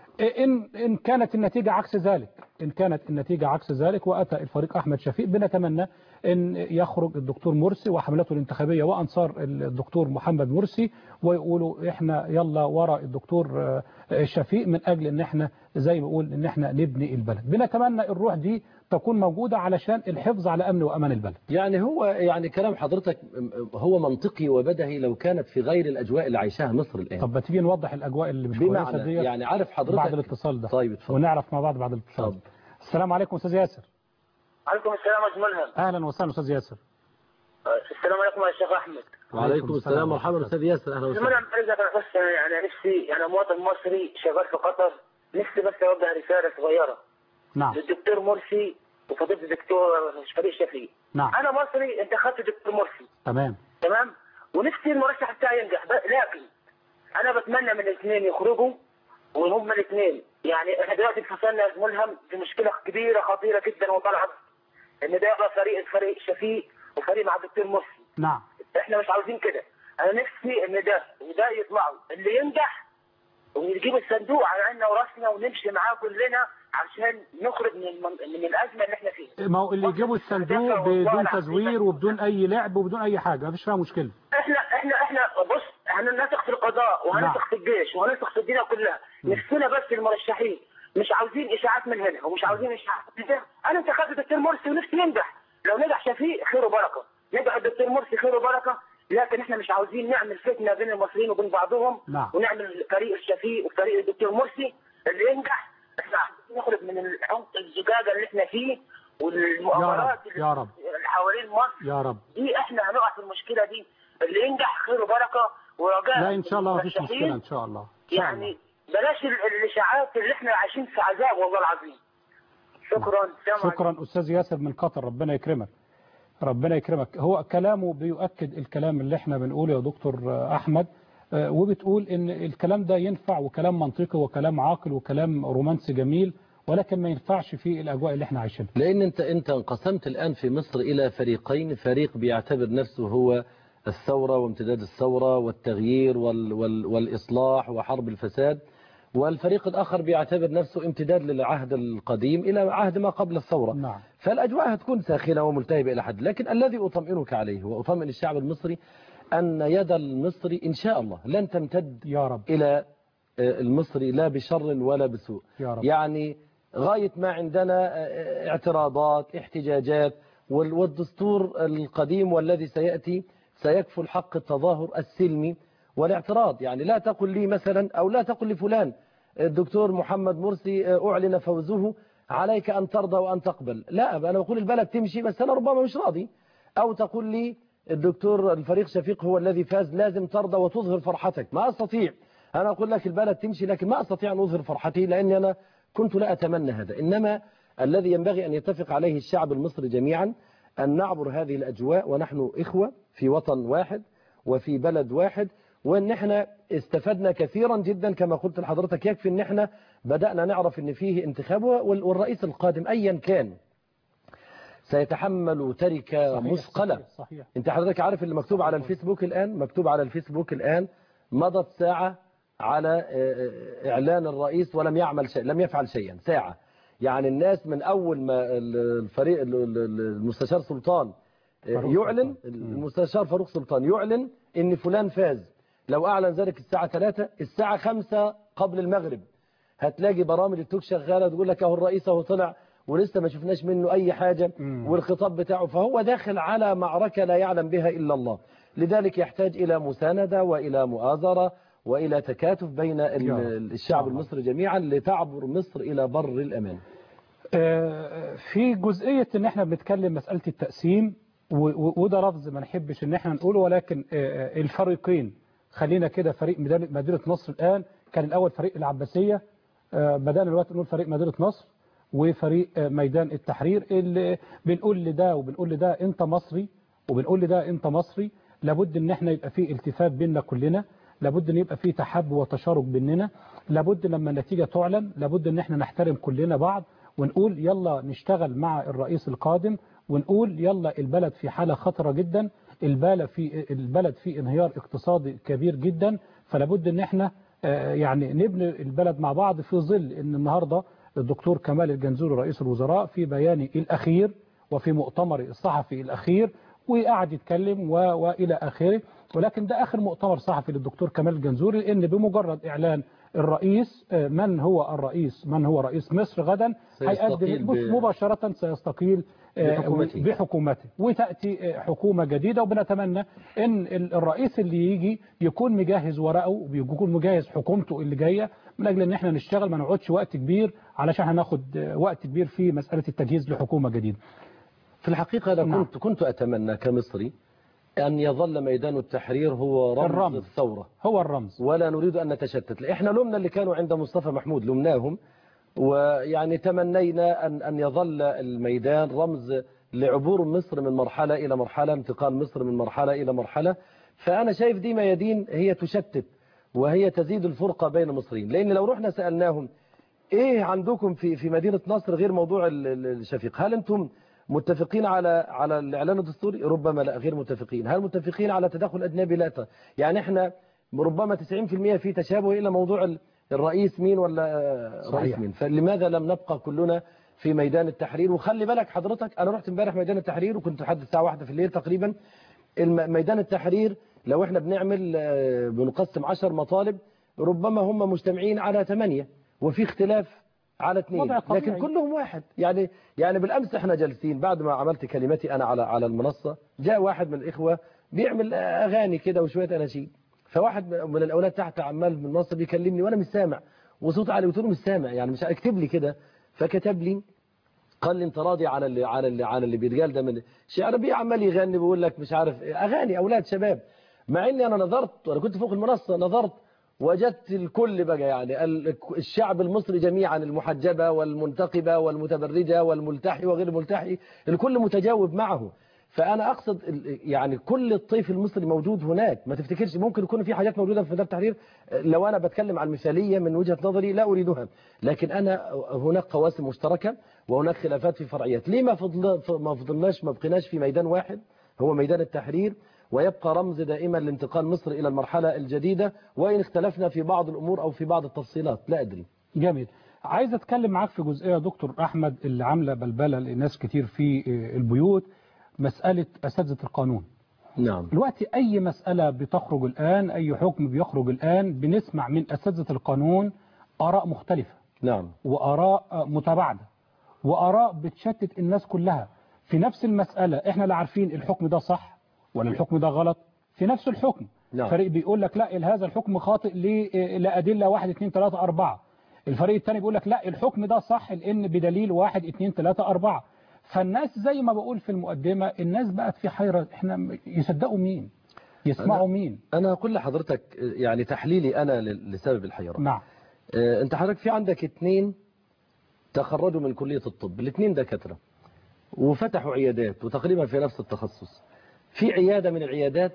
إن, إن كانت النتيجة عكس ذلك إن كانت النتيجة عكس ذلك وأتى الفريق أحمد شفيق بنتمنى أن يخرج الدكتور مرسي وحملته الانتخابية وأنصار الدكتور محمد مرسي ويقولوا إحنا يلا ورا الدكتور آه، شفيق من أجل أن إحنا زي ما بقول أن إحنا نبني البلد بنتمنى الروح دي تكون موجودة علشان الحفظ على أمن وأمان البلد يعني هو يعني كلام حضرتك هو منطقي وبدهي لو كانت في غير الأجواء اللي عايشاها مصر الآن طب ما تيجي نوضح الأجواء اللي مش كويسة بمعنى دي يعني عارف حضرتك بعد الاتصال ده طيب اتفضل ونعرف مع بعض بعد الاتصال السلام عليكم أستاذ ياسر عليكم السلام يا ملهم أهلا وسهلا أستاذ ياسر السلام عليكم يا شيخ احمد وعليكم السلام مرحبا أستاذ ياسر أهلا وسهلا زمان عايز انا بس يعني نفسي انا مواطن مصري شغال في قطر نفسي بس اوجه رساله صغيره نعم للدكتور مرسي وفضيله الدكتور فريق شفيق نعم انا مصري انتخبت الدكتور مرسي تمام تمام ونفسي المرشح بتاعي ينجح ب- لكن انا بتمنى من الاثنين يخرجوا وهم الاثنين يعني احنا دلوقتي انفصلنا يا ملهم بمشكله كبيره خطيره جدا وطالعه ان ده يبقى فريق فريق شفيق وفريق مع الدكتور مرسي نعم احنا مش عاوزين كده انا نفسي ان ده وده يطلعوا اللي ينجح ونجيب الصندوق على عيننا وراسنا ونمشي معاه كلنا عشان نخرج من المن- من الازمه اللي احنا فيها ما هو اللي يجيبوا الصندوق بدون تزوير وبدون أي لعب وبدون أي حاجة مفيش فيها مشكلة احنا احنا احنا بص هنثق في القضاء وهنثق في الجيش وهنثق في الدنيا كلها نفسنا بس المرشحين مش عاوزين اشاعات من هنا ومش عاوزين اشاعات من هنا انا انتخبت الدكتور مرسي ونفسي ينجح لو نجح شفيق خير وبركه نجح الدكتور مرسي خير وبركه لكن احنا مش عاوزين نعمل فتنه بين المصريين وبين بعضهم نعم. ونعمل فريق الشفيق وفريق الدكتور مرسي اللي ينجح احنا عاوزين نخرج من العمق الزجاجه اللي احنا فيه يا والمؤامرات رب يا رب حوالين مصر يا رب دي احنا هنقع في المشكله دي اللي ينجح خير وبركه ورجاء لا ان شاء الله ما فيش المرشحين مشكله ان شاء الله إن شاء الله. يعني بلاش ال- الاشاعات اللي احنا عايشين في عذاب والله العظيم شكرا سلام شكرا استاذ ياسر من قطر ربنا يكرمك ربنا يكرمك هو كلامه بيؤكد الكلام اللي احنا بنقوله يا دكتور احمد آه، وبتقول ان الكلام ده ينفع وكلام منطقي وكلام عاقل وكلام رومانسي جميل ولكن ما ينفعش في الاجواء اللي احنا عايشينها لأن أنت أنت انقسمت الآن في مصر إلى فريقين فريق بيعتبر نفسه هو الثورة وامتداد الثورة والتغيير وال وال والإصلاح وحرب الفساد والفريق الآخر بيعتبر نفسه امتداد للعهد القديم إلى عهد ما قبل الثورة نعم فالأجواء هتكون ساخنة وملتهبة إلى حد لكن الذي أطمئنك عليه وأطمئن الشعب المصري أن يد المصري إن شاء الله لن تمتد يا رب إلى آه، المصري لا بشر ولا بسوء يا رب يعني غاية ما عندنا آه، اعتراضات احتجاجات وال- والدستور القديم والذي سيأتي سيكفل حق التظاهر السلمي والاعتراض يعني لا تقل لي مثلا أو لا تقل لفلان الدكتور محمد مرسي آه، أعلن فوزه عليك أن ترضى وأن تقبل لا أنا بقول البلد تمشي بس أنا ربما مش راضي أو تقول لي الدكتور الفريق شفيق هو الذي فاز لازم ترضى وتظهر فرحتك ما أستطيع أنا أقول لك البلد تمشي لكن ما أستطيع أن أظهر فرحتي لأني أنا كنت لا أتمنى هذا إنما الذي ينبغي أن يتفق عليه الشعب المصري جميعا أن نعبر هذه الأجواء ونحن إخوة في وطن واحد وفي بلد واحد وان احنا استفدنا كثيرا جدا كما قلت لحضرتك يكفي ان احنا بدأنا نعرف ان فيه انتخاب وال- والرئيس القادم ايا كان سيتحمل تركة صحيح، مثقلة صحيح، صحيح. انت حضرتك عارف اللي مكتوب على الفيسبوك الان مكتوب على الفيسبوك الان مضت ساعة على آه، آه، اعلان الرئيس ولم يعمل شيء لم يفعل شيئا ساعة يعني الناس من اول ما ال- الفريق ال- ال- المستشار سلطان آه، فاروق يعلن المستشار فاروق سلطان يعلن ان فلان فاز لو اعلن ذلك الساعة 3 الساعة 5 قبل المغرب هتلاقي برامج التوك شغالة تقول لك اهو الرئيس اهو طلع ولسه ما شفناش منه اي حاجة والخطاب بتاعه فهو داخل على معركة لا يعلم بها الا الله لذلك يحتاج الى مساندة والى مؤازرة والى تكاتف بين ال- يا رب. الشعب المصري جميعا لتعبر مصر الى بر الامان آه، في جزئية ان احنا بنتكلم مسألة التقسيم و- و- وده لفظ ما نحبش ان احنا نقوله ولكن آه، آه، الفريقين خلينا كده فريق مدينة مدينة نصر الآن كان الأول فريق العباسية آه، بدأنا دلوقتي نقول فريق مدينة نصر وفريق آه، ميدان التحرير اللي بنقول لده وبنقول لده انت مصري وبنقول لده انت مصري لابد ان احنا يبقى في التفات بيننا كلنا لابد ان يبقى في تحب وتشارك بيننا لابد لما النتيجة تعلن لابد ان احنا نحترم كلنا بعض ونقول يلا نشتغل مع الرئيس القادم ونقول يلا البلد في حالة خطرة جدا البلد في البلد في انهيار اقتصادي كبير جدا فلابد ان احنا آه، يعني نبني البلد مع بعض في ظل ان النهارده الدكتور كمال الجنزوري رئيس الوزراء في بيانه الاخير وفي مؤتمر الصحفي الاخير وقعد يتكلم و... والى اخره ولكن ده اخر مؤتمر صحفي للدكتور كمال الجنزوري لان بمجرد اعلان الرئيس آه، من هو الرئيس من هو رئيس مصر غدا سيستقيل هيقدم ب- بص مباشرة سيستقيل آه، بحكومته. بحكومته وتأتي آه، حكومة جديدة وبنتمنى ان ال- الرئيس اللي يجي يكون مجهز ورقه ويكون مجهز حكومته اللي جاية من اجل ان احنا نشتغل ما نقعدش وقت كبير علشان هناخد آه، وقت كبير في مسألة التجهيز لحكومة جديدة في الحقيقة أنا نعم. كنت كنت أتمنى كمصري أن يظل ميدان التحرير هو رمز, الرمز. الثورة هو الرمز ولا نريد أن نتشتت إحنا لمنا اللي كانوا عند مصطفى محمود لمناهم ويعني تمنينا أن أن يظل الميدان رمز لعبور مصر من مرحلة إلى مرحلة انتقال مصر من مرحلة إلى مرحلة فأنا شايف دي ميادين هي تشتت وهي تزيد الفرقة بين المصريين لأن لو رحنا سألناهم ايه عندكم في في مدينة نصر غير موضوع ال- ال- الشفيق هل انتم متفقين على على الاعلان الدستوري ربما لا غير متفقين هل متفقين على تدخل اجنبي لا ت- يعني احنا ربما 90% في تشابه الى موضوع ال- الرئيس مين ولا آه، صحيح. رئيس مين فلماذا لم نبقى كلنا في ميدان التحرير وخلي بالك حضرتك انا رحت امبارح ميدان التحرير وكنت لحد الساعه واحدة في الليل تقريبا الم- ميدان التحرير لو احنا بنعمل آه، بنقسم 10 مطالب ربما هم مجتمعين على 8 وفي اختلاف على اثنين وضع طبيعي. لكن كلهم واحد يعني يعني بالامس احنا جالسين بعد ما عملت كلمتي انا على على المنصه جاء واحد من الاخوه بيعمل اغاني كده وشويه اناشيد فواحد من الاولاد تحت عمال من مصر بيكلمني وانا مش سامع وصوت عالي قلت له مش سامع يعني مش اكتب لي كده فكتب لي قال لي انت راضي على اللي على اللي على اللي بيتقال ده من شعر بيه عمال يغني بيقول لك مش عارف إيه. اغاني اولاد شباب مع اني انا نظرت وانا كنت فوق المنصه نظرت وجدت الكل بقى يعني ال- الشعب المصري جميعا المحجبه والمنتقبه والمتبرجه والملتحي وغير الملتحي الكل متجاوب معه فانا اقصد ال- يعني كل الطيف المصري موجود هناك ما تفتكرش ممكن يكون في حاجات موجوده في ميدان التحرير لو انا بتكلم عن المثاليه من وجهه نظري لا اريدها لكن انا هناك قواسم مشتركه وهناك خلافات في فرعيات ليه ما فضل ما فضلناش ما بقيناش في ميدان واحد هو ميدان التحرير ويبقى رمز دائما لانتقال مصر الى المرحله الجديده وان اختلفنا في بعض الامور او في بعض التفصيلات لا ادري جميل عايز اتكلم معاك في جزئيه يا دكتور احمد اللي عامله بلبله لناس كتير في البيوت مساله اساتذه القانون نعم دلوقتي اي مساله بتخرج الان اي حكم بيخرج الان بنسمع من اساتذه القانون اراء مختلفه نعم واراء متباعده واراء بتشتت الناس كلها في نفس المساله احنا لا عارفين الحكم ده صح ولا الحكم ده غلط في نفس الحكم نعم. فريق بيقول لك لا هذا الحكم خاطئ ل- لادله 1 2 3 4 الفريق الثاني بيقول لك لا الحكم ده صح لان بدليل 1 2 3 4 فالناس زي ما بقول في المقدمه الناس بقت في حيره احنا يصدقوا مين يسمعوا مين انا هقول لحضرتك يعني تحليلي انا ل- لسبب الحيره نعم آه، انت حضرتك في عندك اتنين تخرجوا من كلية الطب الاتنين دكاترة وفتحوا عيادات وتقريبا في نفس التخصص في عيادة من العيادات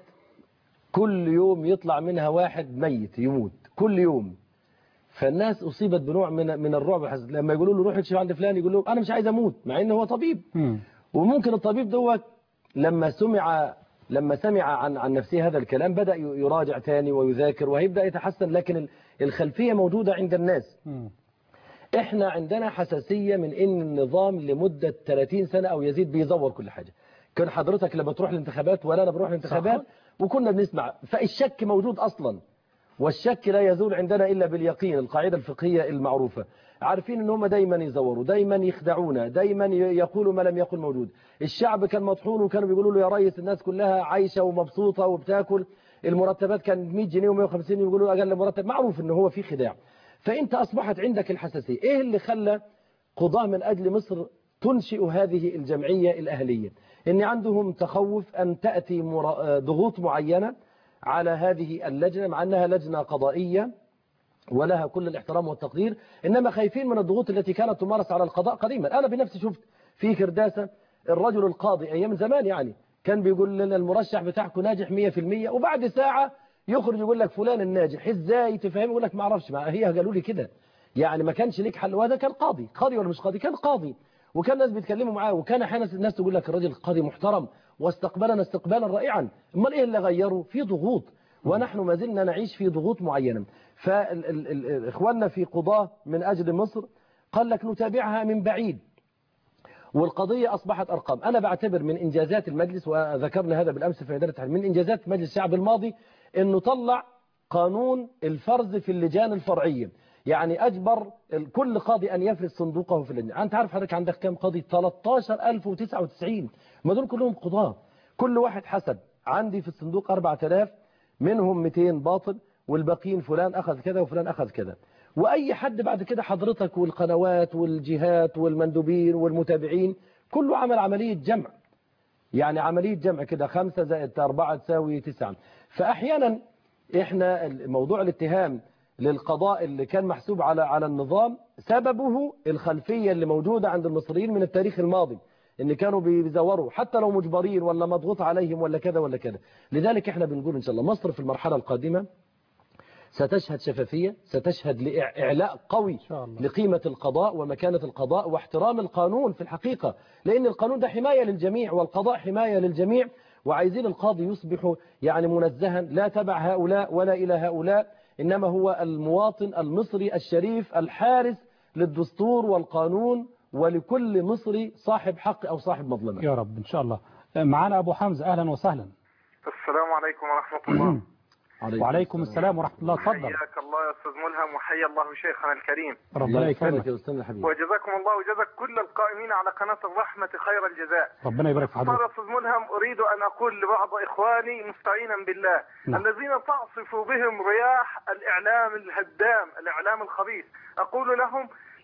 كل يوم يطلع منها واحد ميت يموت كل يوم فالناس أصيبت بنوع من من الرعب والحزن. لما يقولوا له روح اكشف عند فلان يقول له أنا مش عايز أموت مع إنه هو طبيب وممكن الطبيب دوت لما سمع لما سمع عن عن نفسه هذا الكلام بدأ يراجع تاني ويذاكر وهيبدأ يتحسن لكن ال- الخلفية موجودة عند الناس احنا عندنا حساسية من ان النظام لمدة 30 سنة او يزيد بيزور كل حاجة كان حضرتك لما تروح الانتخابات ولا انا بروح الانتخابات وكنا بنسمع فالشك موجود اصلا والشك لا يزول عندنا الا باليقين القاعدة الفقهية المعروفة عارفين ان هم دايما يزوروا دايما يخدعونا دايما ي- يقولوا ما لم يكن موجود الشعب كان مطحون وكانوا بيقولوا له يا ريس الناس كلها عايشة ومبسوطة وبتاكل المرتبات كان 100 جنيه و150 يقولوا اقل مرتب معروف ان هو في خداع فانت اصبحت عندك الحساسية ايه اللي خلى قضاة من اجل مصر تنشئ هذه الجمعية الاهلية ان عندهم تخوف ان تأتي مرا- ضغوط معينة على هذه اللجنة مع انها لجنة قضائية ولها كل الاحترام والتقدير إنما خايفين من الضغوط التي كانت تمارس على القضاء قديما أنا بنفسي شفت في كرداسة الرجل القاضي أيام زمان يعني كان بيقول لنا المرشح بتاعكم ناجح 100% وبعد ساعة يخرج يقول لك فلان الناجح ازاي تفهم يقول لك ما اعرفش ما هي قالوا لي كده يعني ما كانش ليك حل وهذا كان قاضي قاضي ولا مش قاضي كان قاضي وكان الناس بيتكلموا معاه وكان احيانا الناس تقول لك الراجل قاضي محترم واستقبلنا استقبالا رائعا امال ايه اللي غيره في ضغوط ونحن ما زلنا نعيش في ضغوط معينة فإخواننا في قضاة من أجل مصر قال لك نتابعها من بعيد والقضية أصبحت أرقام أنا بعتبر من إنجازات المجلس وذكرنا هذا بالأمس في إدارة التحرير من إنجازات مجلس الشعب الماضي أنه طلع قانون الفرز في اللجان الفرعية يعني أجبر كل قاضي أن يفرز صندوقه في اللجنة أنت عارف حضرتك عندك كم قاضي 13099 ما دول كلهم قضاة كل واحد حسب عندي في الصندوق 4000 منهم 200 باطل والباقيين فلان أخذ كذا وفلان أخذ كذا وأي حد بعد كده حضرتك والقنوات والجهات والمندوبين والمتابعين كله عمل عملية جمع يعني عملية جمع كده خمسة زائد أربعة تساوي تسعة فأحيانا إحنا موضوع الاتهام للقضاء اللي كان محسوب على على النظام سببه الخلفية اللي موجودة عند المصريين من التاريخ الماضي ان كانوا بيزوروا حتى لو مجبرين ولا مضغوط عليهم ولا كذا ولا كذا لذلك احنا بنقول ان شاء الله مصر في المرحلة القادمة ستشهد شفافية ستشهد لإعلاء قوي لقيمة القضاء ومكانة القضاء واحترام القانون في الحقيقة لأن القانون ده حماية للجميع والقضاء حماية للجميع وعايزين القاضي يصبح يعني منزها لا تبع هؤلاء ولا إلى هؤلاء إنما هو المواطن المصري الشريف الحارس للدستور والقانون ولكل مصري صاحب حق أو صاحب مظلمة يا رب إن شاء الله معنا أبو حمزة أهلا وسهلا السلام عليكم ورحمة الله وعليكم السلام ورحمة الله تفضل حياك الله يا أستاذ ملهم وحيا الله شيخنا الكريم ربنا يكرمك يا أستاذ الحبيب وجزاكم الله وجزاك كل القائمين على قناة الرحمة خير الجزاء ربنا يبارك في صار حضرتك أستاذ ملهم أريد أن أقول لبعض إخواني مستعينا بالله نعم. الذين تعصف بهم رياح الإعلام الهدام الإعلام الخبيث أقول لهم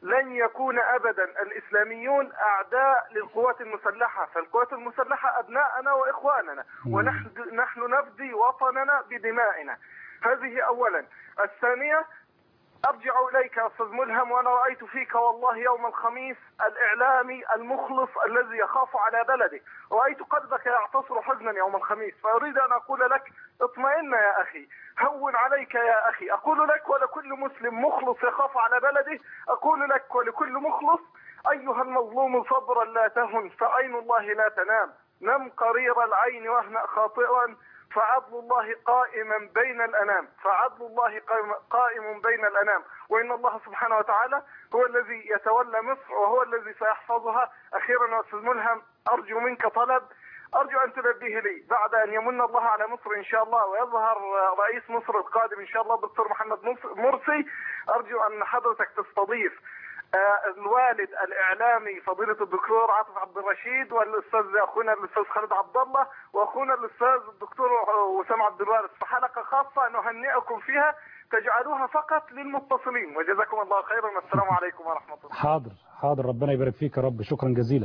لن يكون ابدا الاسلاميون اعداء للقوات المسلحه فالقوات المسلحه ابناءنا واخواننا ونحن نحن نفدي وطننا بدمائنا هذه اولا الثانيه ارجع اليك يا استاذ ملهم وانا رايت فيك والله يوم الخميس الاعلامي المخلص الذي يخاف على بلده رايت قلبك يعتصر حزنا يوم الخميس فاريد ان اقول لك اطمئن يا اخي هون عليك يا اخي اقول لك ولكل مسلم مخلص يخاف على بلده اقول لك ولكل مخلص ايها المظلوم صبرا لا تهن فعين الله لا تنام نم قرير العين واهنأ خاطئا فعدل الله قائما بين الأنام فعدل الله قائم- قائم بين الأنام وإن الله سبحانه وتعالى هو الذي يتولى مصر وهو الذي سيحفظها أخيرا يا أستاذ ملهم أرجو منك طلب أرجو أن تنبيه لي بعد أن يمن الله على مصر إن شاء الله ويظهر رئيس مصر القادم إن شاء الله الدكتور محمد مص- مرسي أرجو أن حضرتك تستضيف آه، الوالد الاعلامي فضيله الدكتور عاطف عبد الرشيد والاستاذ اخونا الاستاذ خالد عبد الله واخونا الاستاذ الدكتور وسام عبد الوارث في حلقه خاصه نهنئكم فيها تجعلوها فقط للمتصلين وجزاكم الله خيرا والسلام عليكم ورحمه الله حاضر حاضر ربنا يبارك فيك يا رب شكرا جزيلا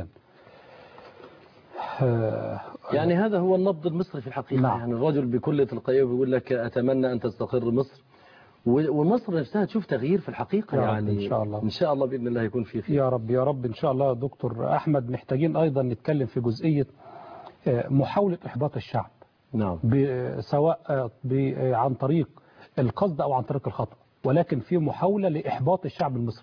آه، يعني هذا هو النبض المصري في الحقيقة نعم. يعني الرجل بكل تلقائية بيقول لك أتمنى أن تستقر مصر و- ومصر نفسها تشوف تغيير في الحقيقة يا رب يعني إن شاء الله. إن شاء الله بإذن الله يكون في خير يا رب يا رب إن شاء الله يا دكتور أحمد محتاجين أيضا نتكلم في جزئية آه، محاولة إحباط الشعب نعم ب- سواء آه، ب- آه، عن طريق القصد أو عن طريق الخطأ ولكن في محاولة لإحباط الشعب المصري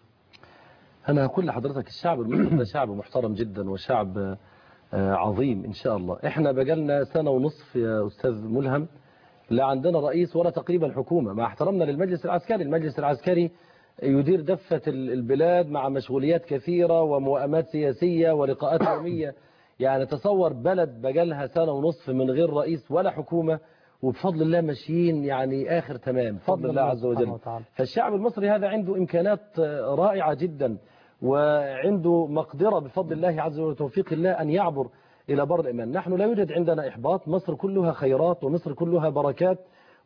أنا أقول لحضرتك الشعب المصري ده شعب محترم جدا وشعب آه، عظيم إن شاء الله إحنا بقالنا سنة ونصف يا أستاذ ملهم لا عندنا رئيس ولا تقريبا حكومة مع احترامنا للمجلس العسكري المجلس العسكري يدير دفة ال- البلاد مع مشغوليات كثيرة وموائمات سياسية ولقاءات يومية يعني تصور بلد بقالها سنة ونصف من غير رئيس ولا حكومة وبفضل الله ماشيين يعني آخر تمام بفضل الله عز سبحانه وجل وتعالى. فالشعب المصري هذا عنده إمكانات آه، رائعة جدا وعنده مقدرة بفضل الله عز وجل وتوفيق الله أن يعبر إلى بر الإيمان نحن لا يوجد عندنا إحباط مصر كلها خيرات ومصر كلها بركات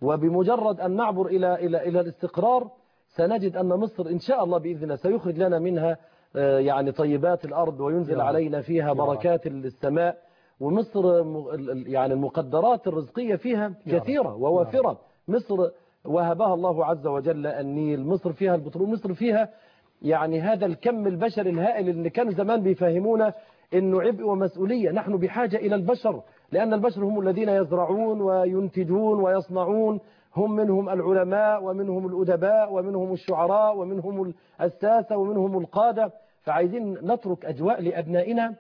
وبمجرد أن نعبر إلى إلى إلى الاستقرار سنجد أن مصر إن شاء الله بإذن الله سيخرج لنا منها آه، يعني طيبات الأرض وينزل يا رب. علينا فيها يا رب. بركات السماء ومصر م- ال- ال- يعني المقدرات الرزقية فيها يا رب. كثيرة ووافرة مصر وهبها الله عز وجل النيل مصر فيها البترول مصر فيها يعني هذا الكم البشري الهائل اللي كانوا زمان بيفهمونا انه عبء ومسؤولية نحن بحاجة الى البشر لان البشر هم الذين يزرعون وينتجون ويصنعون هم منهم العلماء ومنهم الأدباء ومنهم الشعراء ومنهم الساسة ومنهم القادة فعايزين نترك أجواء لأبنائنا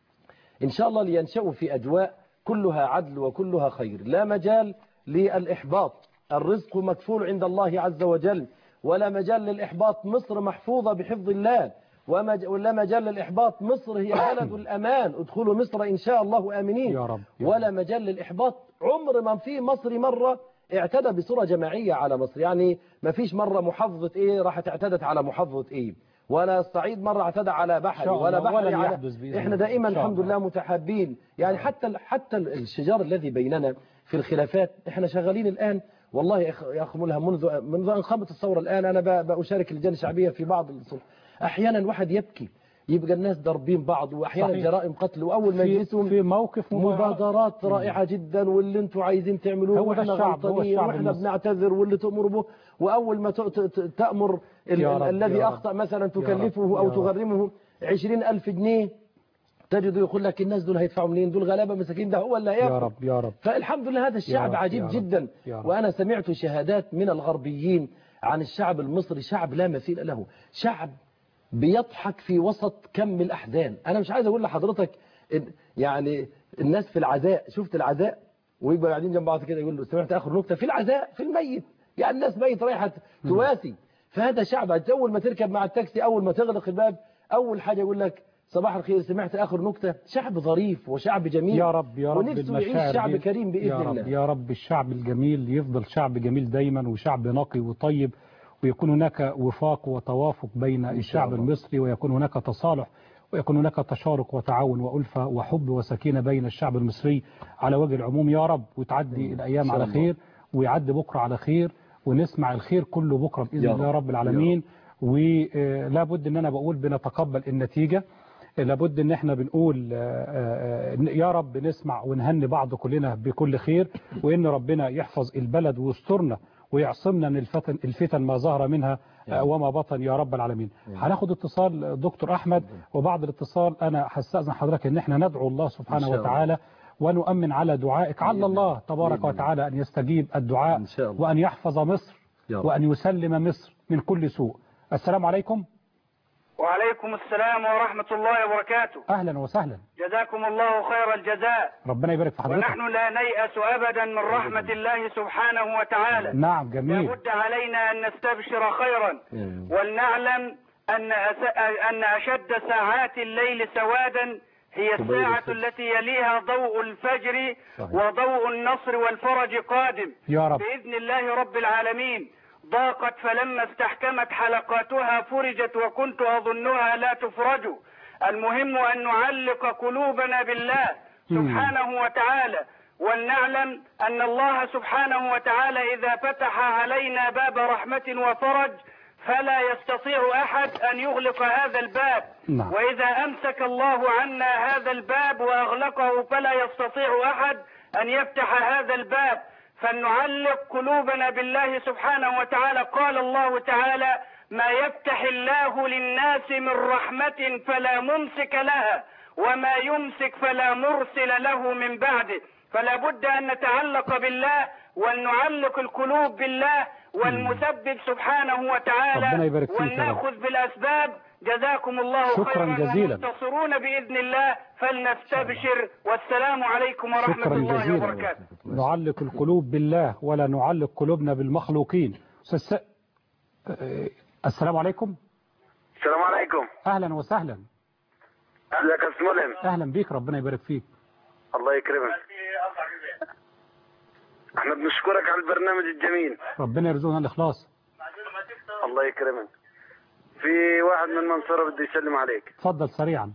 إن شاء الله لينشأوا في أجواء كلها عدل وكلها خير لا مجال للإحباط الرزق مكفول عند الله عز وجل ولا مجال للإحباط مصر محفوظة بحفظ الله ومج- ولا مجال للإحباط مصر هي بلد الأمان ادخلوا مصر إن شاء الله آمنين يا رب ولا مجال للإحباط عمر ما في مصري مرة اعتدى بصورة جماعية على مصر يعني ما فيش مرة محافظة ايه راحت اعتدت على محافظة ايه ولا الصعيد مرة اعتدى على بحري شاء ولا الله، بحري ولن على يحدث بإذن احنا الله. دائما إن شاء الحمد الله. لله متحابين يعني حتى ال- حتى ال- الشجار الذي بيننا في الخلافات احنا شغالين الآن والله يا أخ- يا أخ ملهم منذ منذ أن قامت الثورة الآن أنا ب- بأشارك اللجان الشعبية في بعض الصلح أحيانا واحد يبكي يبقى الناس ضاربين بعض واحيانا صحيح. جرائم قتل واول ما في- يجلسوا في موقف مبادرات رائعه جدا واللي انتم عايزين تعملوه هو ده واحنا الشعب، هو غلطانين الشعب واحنا المصري. بنعتذر واللي تؤمر به واول ما ت- ت- تامر ال- يا رب، الذي يا رب. اخطا مثلا رب، تكلفه يا او رب. تغرمه 20000 جنيه تجد يقول لك الناس دول هيدفعوا منين دول غلابه مساكين ده هو اللي يا هياخد رب يا رب فالحمد لله هذا الشعب رب، عجيب يا رب، جدا يا رب. وأنا سمعت شهادات من الغربيين عن الشعب المصري شعب لا مثيل له شعب بيضحك في وسط كم الأحزان أنا مش عايز أقول لحضرتك إن يعني الناس في العزاء شفت العزاء ويبقوا قاعدين جنب بعض كده يقول له سمعت آخر نكتة في العزاء في الميت يعني الناس ميت رايحة تواسي فهذا شعب أول ما تركب مع التاكسي أول ما تغلق الباب أول حاجة يقول لك صباح الخير سمعت آخر نكتة شعب ظريف وشعب جميل يا رب يا رب ونفسه يعيش المشاعر شعب دي. كريم بإذن يا رب الله يا رب الشعب الجميل يفضل شعب جميل دايما وشعب نقي وطيب ويكون هناك وفاق وتوافق بين الشعب الله. المصري ويكون هناك تصالح ويكون هناك تشارك وتعاون وألفة وحب وسكينة بين الشعب المصري على وجه العموم يا رب وتعدي الأيام شاء على الله. خير ويعدي بكرة على خير ونسمع الخير كله بكرة بإذن يا الله رب. رب العالمين ولا بد ان انا بقول بنتقبل النتيجة لابد ان احنا بنقول آه، آه، آه، يا رب نسمع ونهني بعض كلنا بكل خير وان ربنا يحفظ البلد ويسترنا ويعصمنا من الفتن الفتن ما ظهر منها آه، وما بطن يا رب العالمين هناخد اتصال دكتور احمد وبعد الاتصال انا هستاذن حضرتك ان احنا ندعو الله سبحانه إن شاء الله. وتعالى ونؤمن على دعائك على الله تبارك وتعالى ان يستجيب الدعاء إن شاء الله. وان يحفظ مصر يا رب. وان يسلم مصر من كل سوء السلام عليكم وعليكم السلام ورحمة الله وبركاته اهلا وسهلا جزاكم الله خير الجزاء ربنا يبارك في حضرتك ونحن لا نيأس أبدا من رحمة الله سبحانه وتعالى نعم جميل لابد علينا أن نستبشر خيرا ولنعلم أن أس- أن أشد ساعات الليل سوادا هي قبيل الساعة الفجر. التي يليها ضوء الفجر صحيح. وضوء النصر والفرج قادم يا رب بإذن الله رب العالمين ضاقت فلما استحكمت حلقاتها فرجت وكنت أظنها لا تفرج المهم أن نعلق قلوبنا بالله سبحانه وتعالى ولنعلم أن الله سبحانه وتعالى إذا فتح علينا باب رحمة وفرج فلا يستطيع أحد أن يغلق هذا الباب نعم. وإذا أمسك الله عنا هذا الباب وأغلقه فلا يستطيع أحد أن يفتح هذا الباب فلنعلق قلوبنا بالله سبحانه وتعالى قال الله تعالى ما يفتح الله للناس من رحمة فلا ممسك لها وما يمسك فلا مرسل له من بعده فلا بد أن نتعلق بالله ولنعلق القلوب بالله والمسبب سبحانه ربنا وتعالى يبارك فيك يا رب. ولنأخذ بالأسباب جزاكم الله شكراً خيرا جزيلاً. ومنتصرون بإذن الله فلنستبشر والسلام عليكم ورحمة شكرا الله جزيلا وبركاته نعلق القلوب بالله ولا نعلق قلوبنا بالمخلوقين أستاذ س- آه، السلام عليكم السلام عليكم اهلا وسهلا ازيك يا استاذ ملهم اهلا بيك ربنا يبارك فيك الله يكرمك احنا بنشكرك على البرنامج الجميل ربنا يرزقنا الاخلاص الله يكرمك في واحد من المنصورة بده يسلم عليك اتفضل سريعا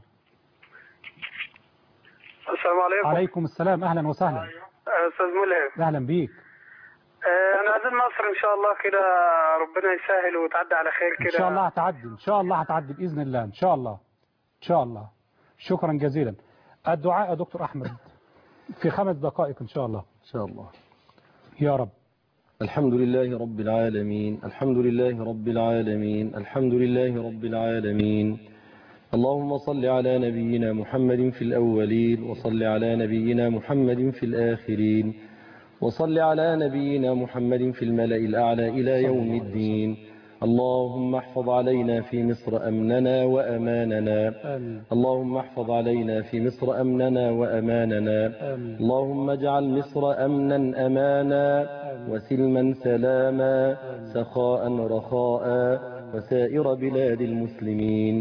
السلام عليكم عليكم السلام اهلا وسهلا آه، استاذ ملهم اهلا بيك آه، انا عايزين مصر ان شاء الله كده ربنا يسهل وتعدي على خير ان كده شاء الله هتعدي ان شاء الله هتعدي باذن الله ان شاء الله ان شاء الله شكرا جزيلا الدعاء يا دكتور احمد في خمس دقائق ان شاء الله إن شاء الله يا رب الحمد لله رب العالمين الحمد لله رب العالمين الحمد لله رب العالمين اللهم صل على نبينا محمد في الأولين وصل على نبينا محمد في الآخرين وصل على نبينا محمد في الملأ الأعلى إلى يوم الدين اللهم احفظ علينا في مصر أمننا وأماننا اللهم احفظ علينا في مصر أمننا وأماننا اللهم اجعل مصر أمنا أمانا وسلما سلاما سخاء رخاء وسائر بلاد المسلمين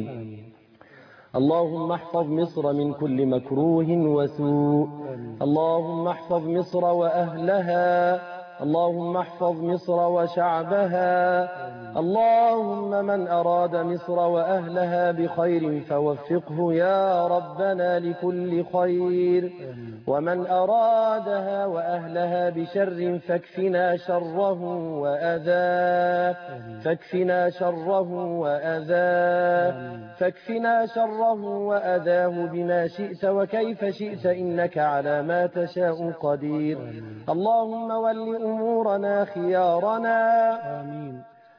اللهم احفظ مصر من كل مكروه وسوء اللهم احفظ مصر وأهلها اللهم احفظ مصر وشعبها اللهم من أراد مصر وأهلها بخير فوفقه يا ربنا لكل خير ومن أرادها وأهلها بشر فاكفنا شره وأذاه فاكفنا شره وأذاه فاكفنا شره وأذاه بما شئت وكيف شئت إنك على ما تشاء قدير اللهم ول أمورنا خيارنا آمين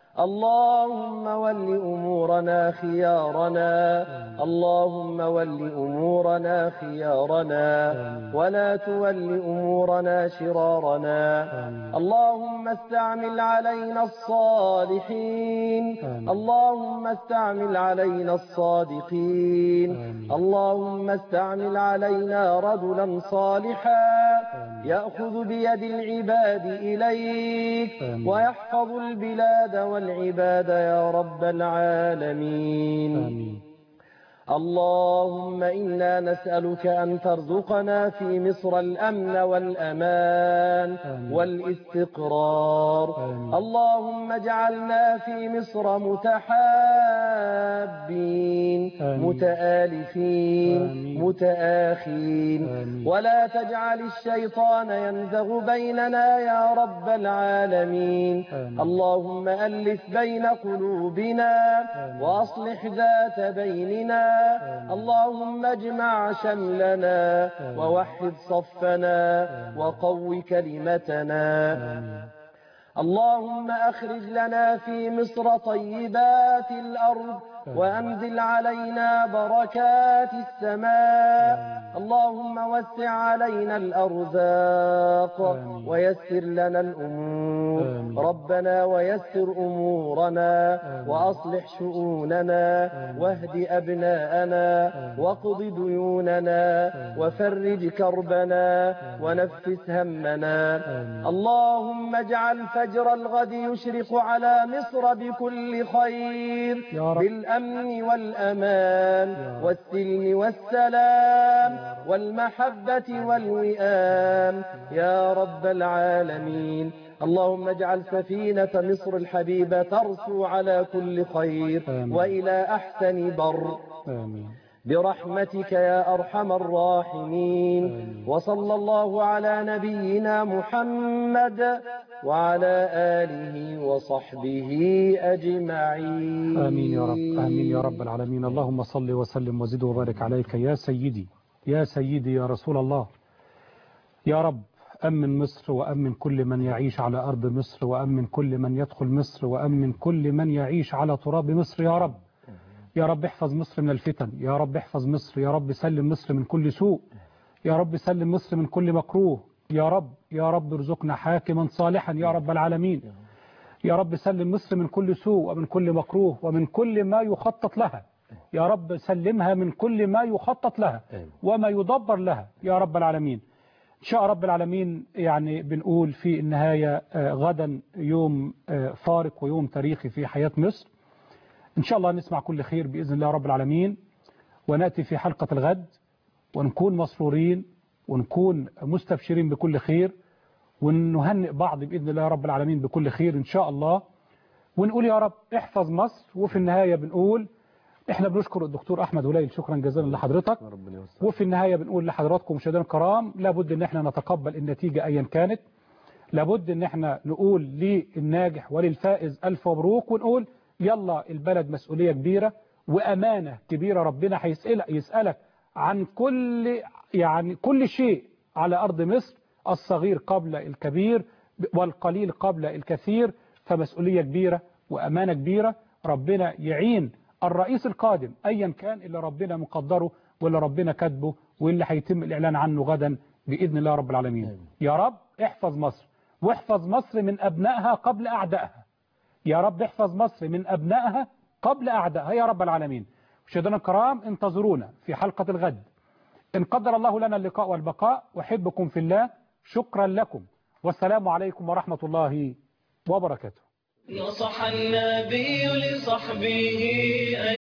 اللهم ول أمورنا خيارنا اللهم ول أمورنا خيارنا ولا تول أمورنا شرارنا اللهم استعمل علينا الصالحين اللهم استعمل علينا الصادقين اللهم استعمل علينا رجلا صالحا يأخذ بيد العباد إليك ويحفظ البلاد والعباد يا رب العالمين اللهم إنا نسألك أن ترزقنا في مصر الأمن والأمان والاستقرار اللهم اجعلنا في مصر متحابين متآلفين متآخين ولا تجعل الشيطان ينزغ بيننا يا رب العالمين اللهم ألف بين قلوبنا وأصلح ذات بيننا اللهم اجمع شملنا ووحد صفنا وقو كلمتنا اللهم أخرج لنا في مصر طيبات الأرض وأنزل علينا بركات السماء اللهم وسع علينا الأرزاق ويسر لنا الأمور ربنا ويسر أمورنا وأصلح شؤوننا واهد أبناءنا وقض ديوننا وفرج كربنا ونفس همنا اللهم اجعل فجر الغد يشرق على مصر بكل خير بالأمن والأمان والسلم والسلام والمحبة والوئام يا رب العالمين اللهم اجعل سفينة مصر الحبيبة ترسو على كل خير وإلى أحسن بر آمين برحمتك يا أرحم الراحمين وصلى الله على نبينا محمد وعلى آله وصحبه أجمعين آمين يا رب آمين يا رب العالمين اللهم صل وسلم وزد وبارك عليك يا سيدي يا سيدي يا رسول الله يا رب أمن مصر وأمن كل من يعيش على أرض مصر وأمن كل من يدخل مصر وأمن كل من يعيش على تراب مصر يا رب يا رب احفظ مصر من الفتن يا رب احفظ مصر يا رب سلم مصر من كل سوء يا رب سلم مصر من كل مكروه يا رب يا رب ارزقنا حاكما صالحا يا رب العالمين يا رب سلم مصر من كل سوء ومن كل مكروه ومن كل ما يخطط لها يا رب سلمها من كل ما يخطط لها وما يدبر لها يا رب العالمين إن شاء رب العالمين يعني بنقول في النهاية غدا يوم فارق ويوم تاريخي في حياة مصر إن شاء الله نسمع كل خير بإذن الله رب العالمين ونأتي في حلقة الغد ونكون مسرورين ونكون مستبشرين بكل خير ونهنئ بعض بإذن الله رب العالمين بكل خير إن شاء الله ونقول يا رب احفظ مصر وفي النهاية بنقول احنا بنشكر الدكتور أحمد هليل شكرا جزيلا لحضرتك وفي النهاية بنقول لحضراتكم مشاهدينا الكرام لابد ان احنا نتقبل النتيجة ايا كانت لابد ان احنا نقول للناجح وللفائز ألف مبروك ونقول يلا البلد مسؤولية كبيرة وأمانة كبيرة ربنا هيسألك يسألك عن كل يعني كل شيء على أرض مصر الصغير قبل الكبير والقليل قبل الكثير فمسؤولية كبيرة وأمانة كبيرة ربنا يعين الرئيس القادم أيا كان اللي ربنا مقدره واللي ربنا كاتبه واللي هيتم الإعلان عنه غدا بإذن الله رب العالمين يا رب احفظ مصر واحفظ مصر من أبنائها قبل أعدائها يا رب احفظ مصر من أبنائها قبل أعدائها يا رب العالمين مشاهدينا الكرام انتظرونا في حلقة الغد إن قدر الله لنا اللقاء والبقاء أحبكم في الله شكرا لكم والسلام عليكم ورحمة الله وبركاته نصح النبي لصحبه